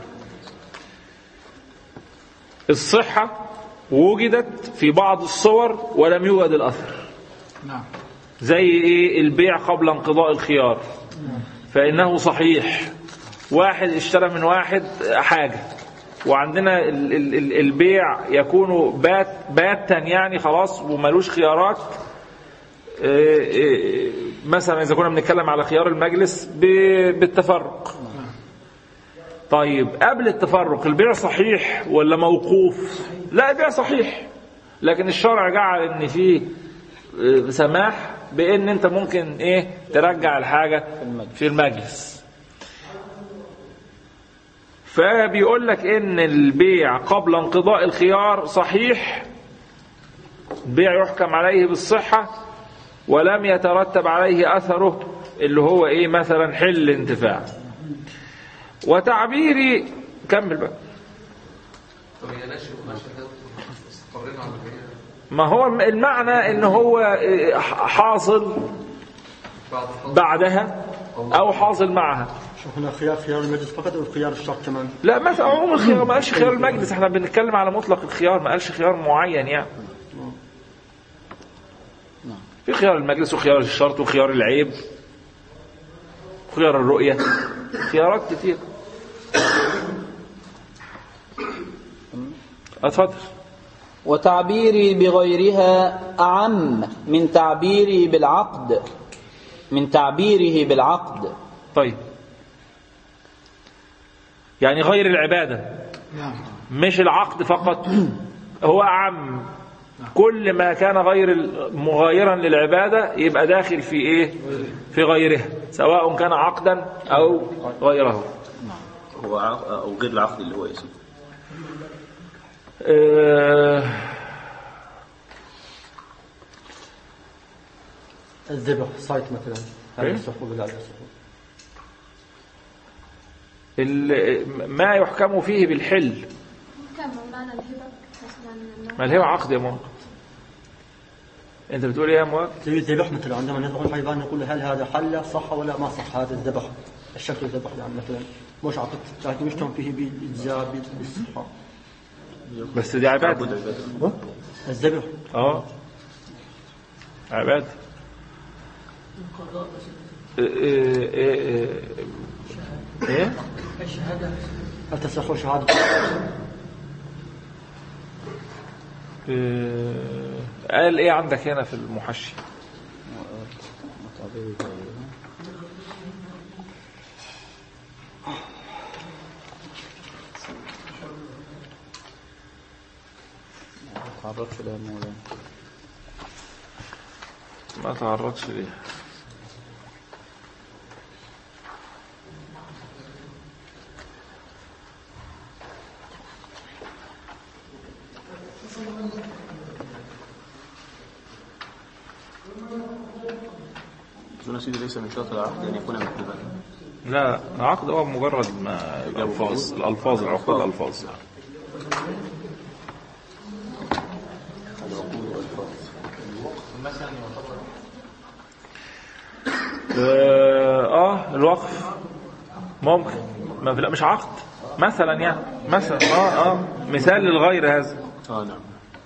الصحة وجدت في بعض الصور ولم يوجد الأثر نعم زي ايه البيع قبل انقضاء الخيار فإنه صحيح واحد اشترى من واحد حاجة وعندنا ال- ال- ال- البيع يكون بات باتا يعني خلاص وملوش خيارات إيه إيه مثلا إذا كنا بنتكلم على خيار المجلس ب- بالتفرق طيب قبل التفرق البيع صحيح ولا موقوف لا البيع صحيح لكن الشرع جعل ان فيه آه، سماح بان انت ممكن ايه ترجع الحاجه في المجلس فبيقول لك ان البيع قبل انقضاء الخيار صحيح بيع يحكم عليه بالصحه ولم يترتب عليه اثره اللي هو ايه مثلا حل انتفاع وتعبيري كمل بقى طب هي ناشئ وناشئ ده استقرينا على البيع ما هو المعنى ان هو إيه، حاصل بعد فترة بعدها او حاصل معها شوف هنا خيار خيار المجلس فقط أو خيار الشرط كمان لا ما عموم الخيار ما قالش خيار المجلس احنا بنتكلم على مطلق الخيار ما قالش خيار معين يعني في خيار المجلس وخيار الشرط وخيار العيب خيار الرؤية خيارات كتير اتفضل وتعبيري بغيرها أعم من تعبيري بالعقد من تعبيره بالعقد طيب يعني غير العبادة نعم مش العقد فقط هو أعم كل ما كان غير ال- مغايرا للعبادة يبقى داخل في إيه في غيرها سواء كان عقدا أو غيره هو عق- أو غير العقد اللي هو اسمه آه، الذبح صيد مثلا هل إيه؟ يصح ولا لا يصح ال- ما يحكم فيه بالحل كم معنى الهبة مثلا ما الهبة عقد يا مؤقت انت بتقول ايه يا مؤقت زي الذبح مثلا عندما نذبح الحيوان نقول هل هذا حل صح ولا ما صح هذا الذبح الشكل الذبح يعني مثلا مش عقد لكن يحكم فيه بالإجزاء بالصحة بس دي عبادة الذبح اه عبادة القضاء بس ايه ايه ايه الشهادة هل تصح شهادة إيه، قال ايه عندك هنا في المحشي تعرضش لها مولانا ما تعرضش ليه أظن سيدي ليس من شرط العقد أن يكون مكتوبا لا العقد هو مجرد ما الألفاظ الألفاظ العقود الألفاظ آه, آه الوقف ممكن ما في لا مش عقد مثلا يعني مثلا اه اه مثال للغير هذا اه نعم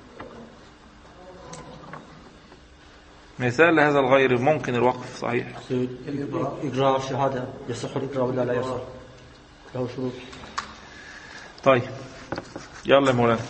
مثال لهذا الغير ممكن الوقف صحيح إقراء الشهادة يصح الإقراء ولا لا يصح له شروط طيب يلا يا مولانا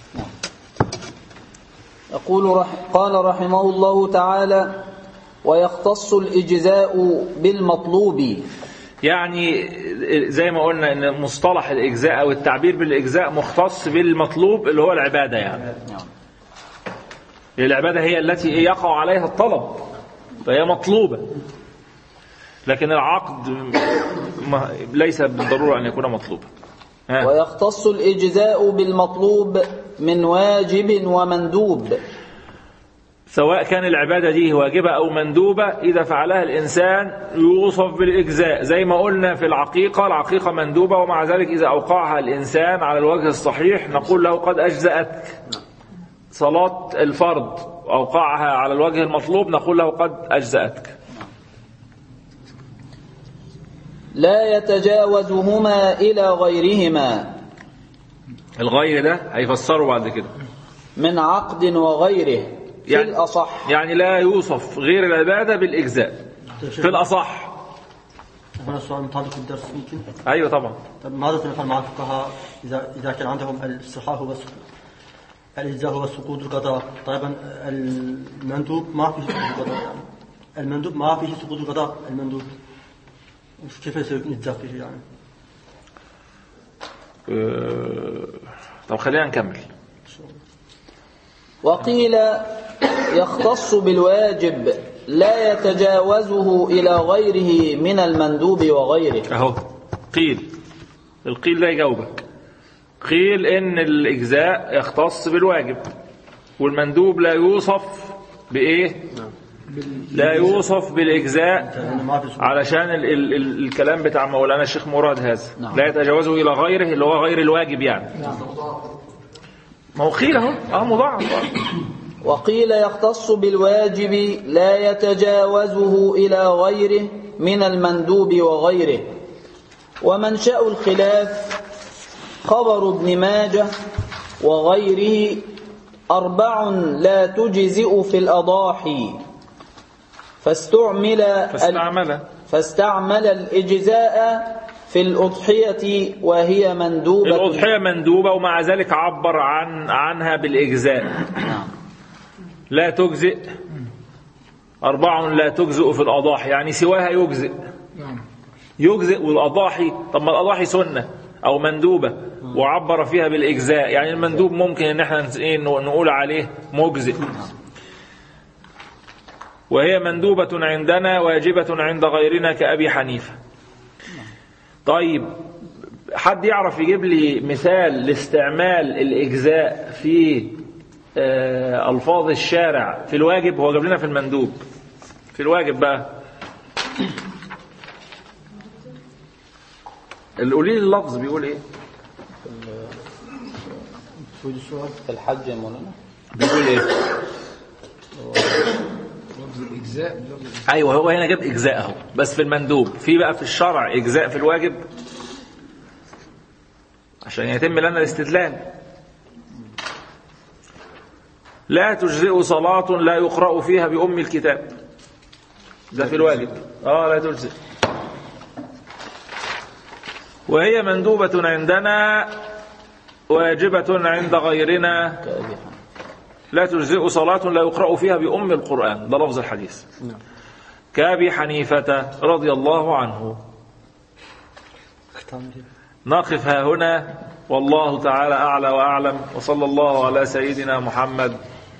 يقول رح قال رحمه الله تعالى ويختص الإجزاء بالمطلوب يعني زي ما قلنا ان مصطلح الاجزاء او التعبير بالاجزاء مختص بالمطلوب اللي هو العباده يعني العباده هي التي يقع عليها الطلب فهي مطلوبه لكن العقد ما- ليس بالضروره ان يكون مطلوبا ها. ويختص الإجزاء بالمطلوب من واجب ومندوب سواء كان العبادة دي واجبة أو مندوبة إذا فعلها الإنسان يوصف بالإجزاء زي ما قلنا في العقيقة العقيقة مندوبة ومع ذلك إذا أوقعها الإنسان على الوجه الصحيح نقول له قد أجزأتك صلاة الفرض أوقعها على الوجه المطلوب نقول له قد أجزأتك لا يتجاوزهما إلى غيرهما الغير ده هيفسره بعد كده من عقد وغيره في يعني- الأصح يعني لا يوصف غير العبادة بالإجزاء في الأصح هنا سؤال متعلق بالدرس يمكن أيوة طبعا طب ماذا سنفعل مع الفقهاء إذا إذا كان عندهم الصحاح والسقوط الإجزاء هو سقوط القضاء طيبا المندوب ما فيه سقوط القضاء يعني المندوب ما فيه سقوط القضاء المندوب كيف يصير إجزاء فيه يعني أه، طب خلينا نكمل وقيل يختص بالواجب لا يتجاوزه إلى غيره من المندوب وغيره اهو قيل القيل ده يجاوبك قيل ان الاجزاء يختص بالواجب والمندوب لا يوصف بايه لا يوصف بالاجزاء علشان ال ال ال الكلام بتاع مولانا الشيخ مراد هذا لا يتجاوزه الى غيره اللي هو غير الواجب يعني ما هو قيل اهو اه مضاعف وقيل يختص بالواجب لا يتجاوزه إلى غيره من المندوب وغيره ومنشأ الخلاف خبر ابن ماجه وغيره أربع لا تجزئ في الأضاحي فاستعمل فاستعمل فاستعمل الإجزاء في الأضحية وهي مندوبة الأضحية مندوبة ومع ذلك عبر عن عنها بالإجزاء لا تجزئ أربع لا تجزئ في الأضاحي يعني سواها يجزئ يجزئ والأضاحي طب ما الأضاحي سنة أو مندوبة وعبر فيها بالإجزاء يعني المندوب ممكن إن احنا إيه نقول عليه مجزئ وهي مندوبة عندنا واجبة عند غيرنا كأبي حنيفة طيب حد يعرف يجيب لي مثال لاستعمال الإجزاء في آه، ألفاظ الشارع في الواجب هو جاب لنا في المندوب في الواجب بقى قولي لي اللفظ بيقول ايه في الحج يا مولانا بيقول ايه لفظ الإجزاء لفظ الإجزاء. ايوه هو هنا جاب اجزاء اهو بس في المندوب في بقى في الشرع اجزاء في الواجب عشان يتم لنا الاستدلال لا تجزئ صلاة لا يقرأ فيها بأم الكتاب ده في الواجب اه لا تجزئ وهي مندوبة عندنا واجبة عند غيرنا لا تجزئ صلاة لا يقرأ فيها بأم القرآن ده لفظ الحديث كأبي حنيفة رضي الله عنه نقف ها هنا والله تعالى أعلى وأعلم وصلى الله على سيدنا محمد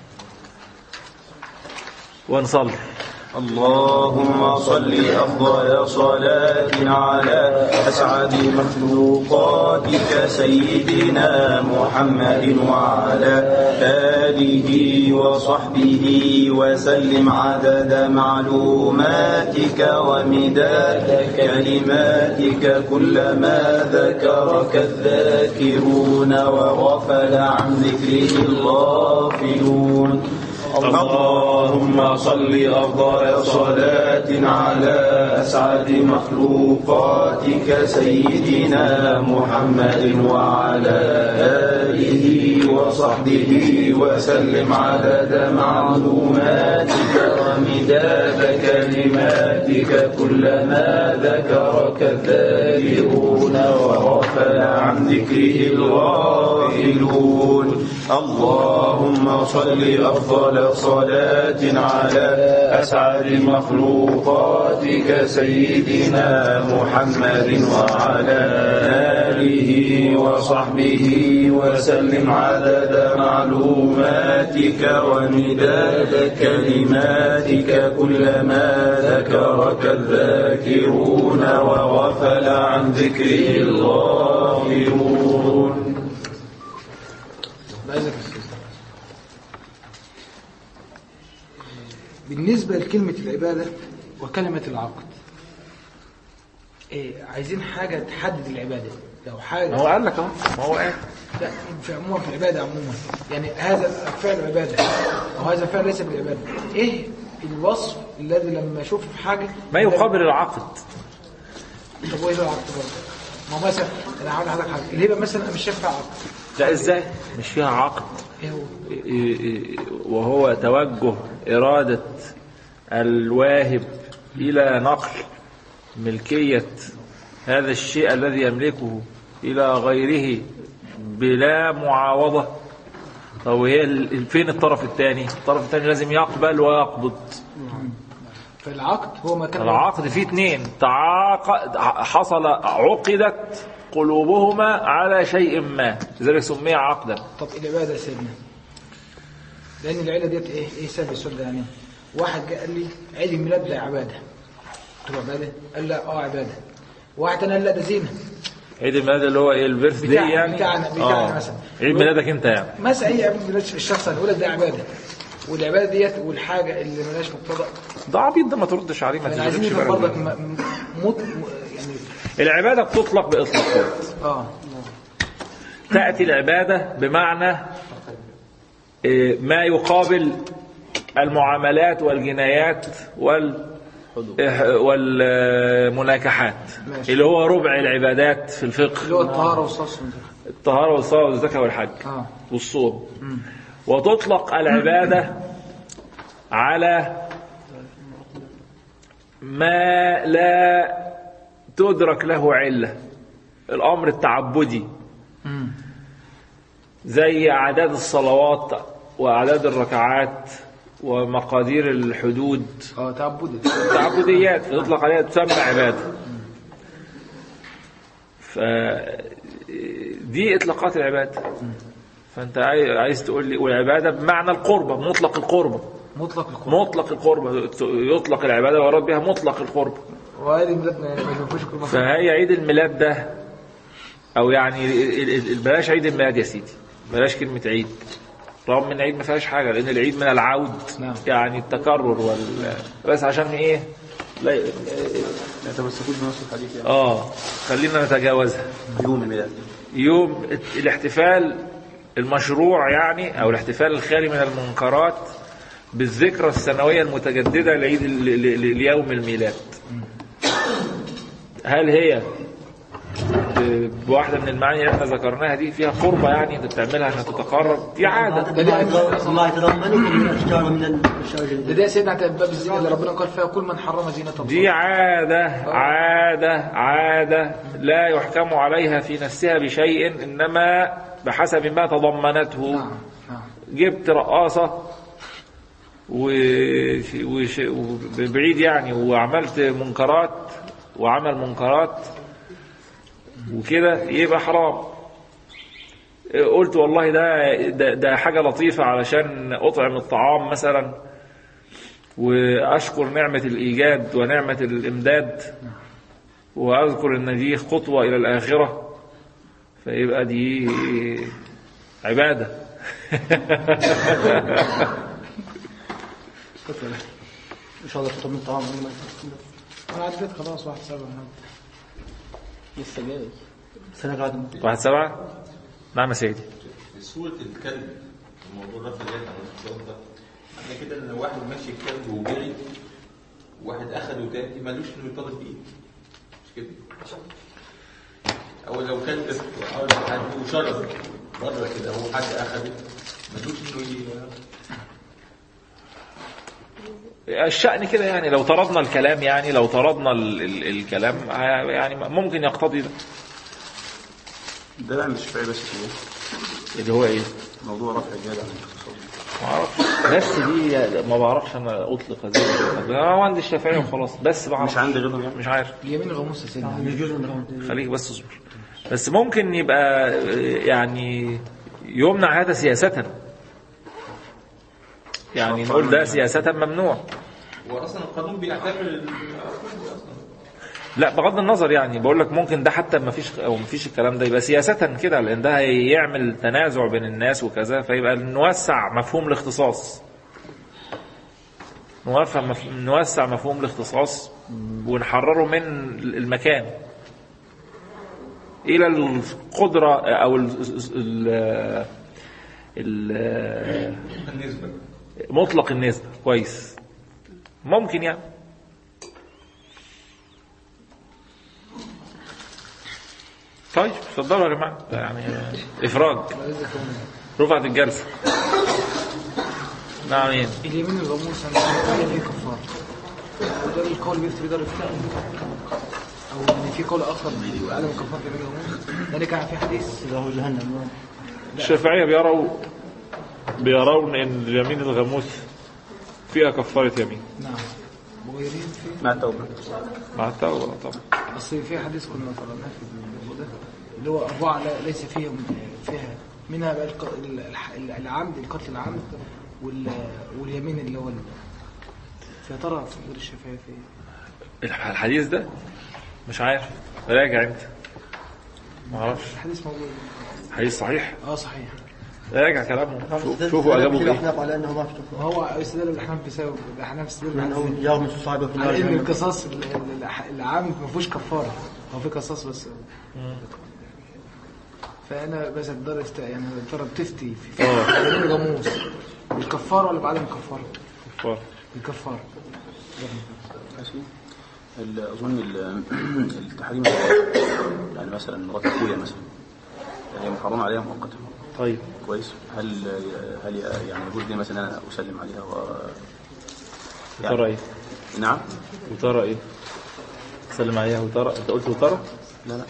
ونصلي اللهم صل أفضل صلاة على أسعد مخلوقاتك سيدنا محمد وعلى آله وصحبه وسلم عدد معلوماتك ومداد كلماتك كلما ذكرك الذاكرون وغفل عن ذكره الغافلون اللهم صل أفضل صلاة على أسعد مخلوقاتك سيدنا محمد وعلى آله وصحبه وسلم عدد معلوماتك ومداد كلماتك كلما ذكرك الذاكرون وغفل عن ذكره الغافلون اللهم صل أفضل صلاة على أسعد مخلوقاتك سيدنا محمد وعلى آله وصحبه وسلم عدد معلوماتك ومداد كلماتك كلما ذكرك الذاكرون وغفل عن ذكره الغافلون بعزك يا أستاذ. بالنسبة لكلمة العبادة وكلمة العقد إيه عايزين حاجة تحدد العبادة لو حاجة ما هو قال لك اهو ما هو قال لا في عموما في العبادة عموما يعني هذا فعل عبادة أو هذا فعل ليس بالعبادة إيه الوصف الذي لما أشوفه في حاجة ما يقابل العقد طب وإيه بقى العقد برضه؟ ما هو مثلا أنا هقول لحضرتك حاجة الهبة مثلا أنا مش شايف فيها عقد لا ازاي مش فيها عقد إيه هو؟ وهو توجه إرادة الواهب إلى نقل ملكية هذا الشيء الذي يملكه إلى غيره بلا معاوضة طب هي ال- فين الطرف الثاني الطرف الثاني لازم يقبل ويقبض فالعقد هو ما كان العقد فيه اثنين تعاقد حصل عقدت قلوبهما على شيء ما لذلك سمي عقدا طب العبادة يا سيدنا لأن العيلة ديت إيه إيه سبب السؤال ده يعني واحد جاء قال لي عيد الميلاد ده عبادة قلت له عبادة قال لا اه عبادة واحد تاني قال لا ده زينة عيد الميلاد اللي هو ايه البيرث دي بتاعنا- يعني بتاعنا- بتاعنا آه. مثلا. عيد ميلادك انت يعني مثلا اي عيد ميلاد الشخص اللي يقول لك ده عبادة والعبادة ديت والحاجة اللي ملهاش مقتضى ده عبيط ده ما تردش عليه ما احنا عايزين تجيبش نفهم بقى برضك م- م- مط م- يعني العبادة بتطلق بإطلاقات اه تأتي العبادة بمعنى إيه، ما يقابل المعاملات والجنايات وال إح- والمناكحات ماشي. اللي هو ربع العبادات في اللي هو الفقه الطهارة والصلاة الطهارة والصلاة والزكاة والحج اه والصوم وتطلق العبادة على ما لا تدرك له علة الأمر التعبدي مم. زي أعداد الصلوات وأعداد الركعات ومقادير الحدود اه تعبدي تعبديات تطلق عليها تسمى عبادة ف دي إطلاقات العبادة فأنت عاي- عايز تقول لي والعبادة بمعنى القربة مطلق القربة مطلق القرآن مطلق القربة يطلق العبادة ويراد بها مطلق القربة وهذه ميلاد ما ما يشوفوش كل مرة. فهي عيد الميلاد ده او يعني ال- ال- ال- بلاش عيد الميلاد يا سيدي بلاش كلمة عيد رغم ان عيد ما فيهاش حاجة لان العيد من العود نعم. يعني التكرر وال بس عشان ايه لا لا تمسكوش بنص الحديث يعني اه خلينا نتجاوزها يوم الميلاد يوم الاحتفال المشروع يعني او الاحتفال الخالي من المنكرات بالذكرى السنوية المتجددة لعيد ال- ل- ل- ليوم الميلاد هل هي ب- بواحدة من المعاني اللي احنا ذكرناها دي فيها قربة يعني انت بتعملها عشان تتقرب دي عادة ما يتضمنه من الاشجار ومن الشجر ده ده يا سيدنا عند باب الزينة اللي ربنا قال فيها كل من حرم زينة الله دي عادة عادة عادة لا يحكم عليها في نفسها بشيء إنما بحسب ما تضمنته نعم نعم جبت رقاصة و... وش... بعيد يعني وعملت منكرات وعمل منكرات وكده يبقى حرام قلت والله ده ده, ده حاجة لطيفة علشان أطعم الطعام مثلا وأشكر نعمة الإيجاد ونعمة الإمداد وأذكر إن دي خطوة إلى الآخرة فيبقى دي عبادة ان شاء الله تطلب من الطعام قبل ما يتم. انا عديت خلاص واحد سبعة لسه جاي سنه قادمه واحد سبعة نعم يا سيدي سورة الكلب الموضوع رفع اليد عن الاقتصاد ده احنا كده لو واحد ماشي الكلب وجري واحد اخده تاني ملوش انه يطالب بيه مش كده او لو كلب أو حد وشرب بره كده هو حد اخده ملوش انه ي- الشأن كده يعني لو طردنا الكلام يعني لو طردنا ال ال الكلام يعني ممكن يقتضي ده ده لا مش فعي بس كده اللي هو ايه؟ موضوع رفع الجهاد عن الاقتصاد ما اعرفش بس دي ما بعرفش انا اطلق هذه الكلمات. انا عندي الشافعي وخلاص بس بعرف مش عندي غيرهم يعني مش عارف اليمين الغموس يا سيدنا مش جزء من الغرب. خليك بس اصبر بس ممكن يبقى يعني يمنع هذا سياسة يعني نقول ده سياسة ممنوع هو اصلا القانون بيعتبر ال- لا بغض النظر يعني بقول لك ممكن ده حتى ما فيش او ما فيش الكلام ده يبقى سياسة كده لان ده هيعمل تنازع بين الناس وكذا فيبقى نوسع مفهوم الاختصاص نوفع مف... نوسع مفهوم الاختصاص ونحرره من المكان الى القدرة او ال... ال... ال... النسبة مطلق النسبة كويس ممكن يعني طيب اتفضلوا يا جماعة يعني إفراج رفعت الجلسة نعم مين اليمين الغموس انا قال فيه كفار وده القول بيفتي بدار الفتاة او ان في قول اخر بعدم كفار اليمين الغموس ده اللي كان في حديث اذا هو جهنم الشافعية بيروا بيرون ان اليمين الغموس فيها كفارة يمين نعم مغيرين في مع التوبة مع التوبة طبعا بس في حديث كنا قرأناه في الموضوع ده اللي هو أربعة لا- ليس فيهم فيها منها بقى الق- ال- الح- العمد القتل العمد وال- واليمين اللي هو ال- يا ترى في غير الشفاية في إيه؟ الحديث ده مش عارف راجع انت ما اعرفش الحديث موجود حديث صحيح اه صحيح راجع كلامه شوف- شوفوا اجابوا بايه الاحناف على انه ما في كفار وهو استدل الاحناف بسبب الاحناف استدل لانه يوم صاحبه في النار على ان جهنم. القصاص ال- ال- الح- العمد ما فيهوش كفاره هو في قصاص بس فانا بس اقدر است يعني ترى بتفتي في اه. اليمين الغموس بالكفاره ولا بعدم الكفاره؟ كفار بالكفاره ماشي ال- اظن ال- التحريم يعني مثلا مرات اخويا مثلا هي محرمه عليها مؤقتا طيب كويس هل هل يعني يجوز لي مثلا انا اسلم عليها و وترى ايه نعم وترى ايه سلم عليها وترى انت قلت وترى لا لا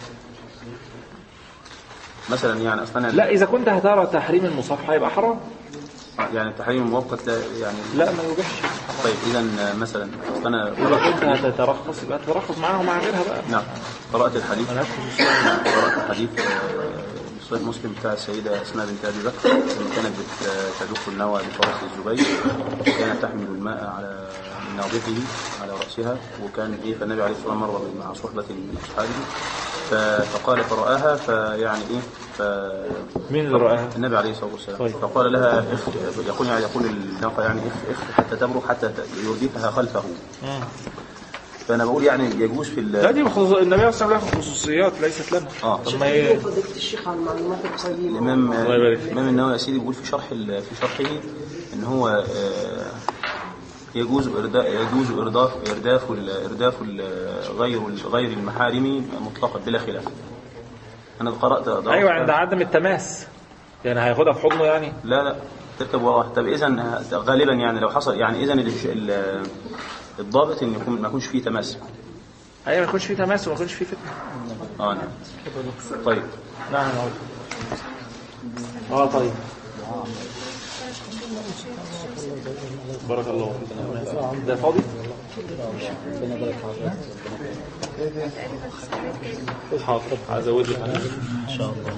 مثلا يعني اصلا أنا- لا اذا كنت هترى تحريم المصافحه يبقى حرام يعني التحريم المؤقت لا يعني لا ما يوجحش طيب اذا مثلا أصل انا اذا كنت هتترخص يبقى تترخص معاها ومع غيرها بقى نعم قرات الحديث ملهاش خصوصية. قرات الحديث آه، في صحيح مسلم بتاع السيده اسماء بنت ابي بكر لما كانت بت- تدق النوى بفرس الزبير كانت تحمل الماء على من ناضحه على راسها وكان ايه فالنبي عليه الصلاه والسلام مر مع صحبه من اصحابه ف- فقال فرآها فيعني ايه ف مين اللي رآها؟ النبي عليه الصلاه والسلام طيب. فقال لها اخ يقول يعني يقول الناقه يعني اخ اخ حتى تبرك حتى ت- يردفها خلفه مم. فانا بقول يعني يجوز في ال- لا دي بخصوص... النبي صلى الله عليه وسلم له خصوصيات ليست لنا اه طب ما هي فضيلة الشيخ على المعلومات القيمة الامام الله يبارك فيك. الامام النووي يا سيدي بيقول في شرح ال- في شرحه ان هو آه، يجوز إرداء يجوز إرداف إرداف ال- إرداف ال- غير غير المحارم مطلقا بلا خلاف. أنا قرأت درست- ايوه عند عدم التماس يعني هياخدها في حضنه يعني لا لا تركب وراها طب إذا غالبا يعني لو حصل يعني إذا ال- ال- الضابط إن يكون ما يكونش فيه تماس. ايوه ما يكونش فيه تماس وما يكونش فيه فتنه اه نعم. طيب نعم اه طيب بارك الله فيك ده فاضي حاضر هزود لك ان شاء الله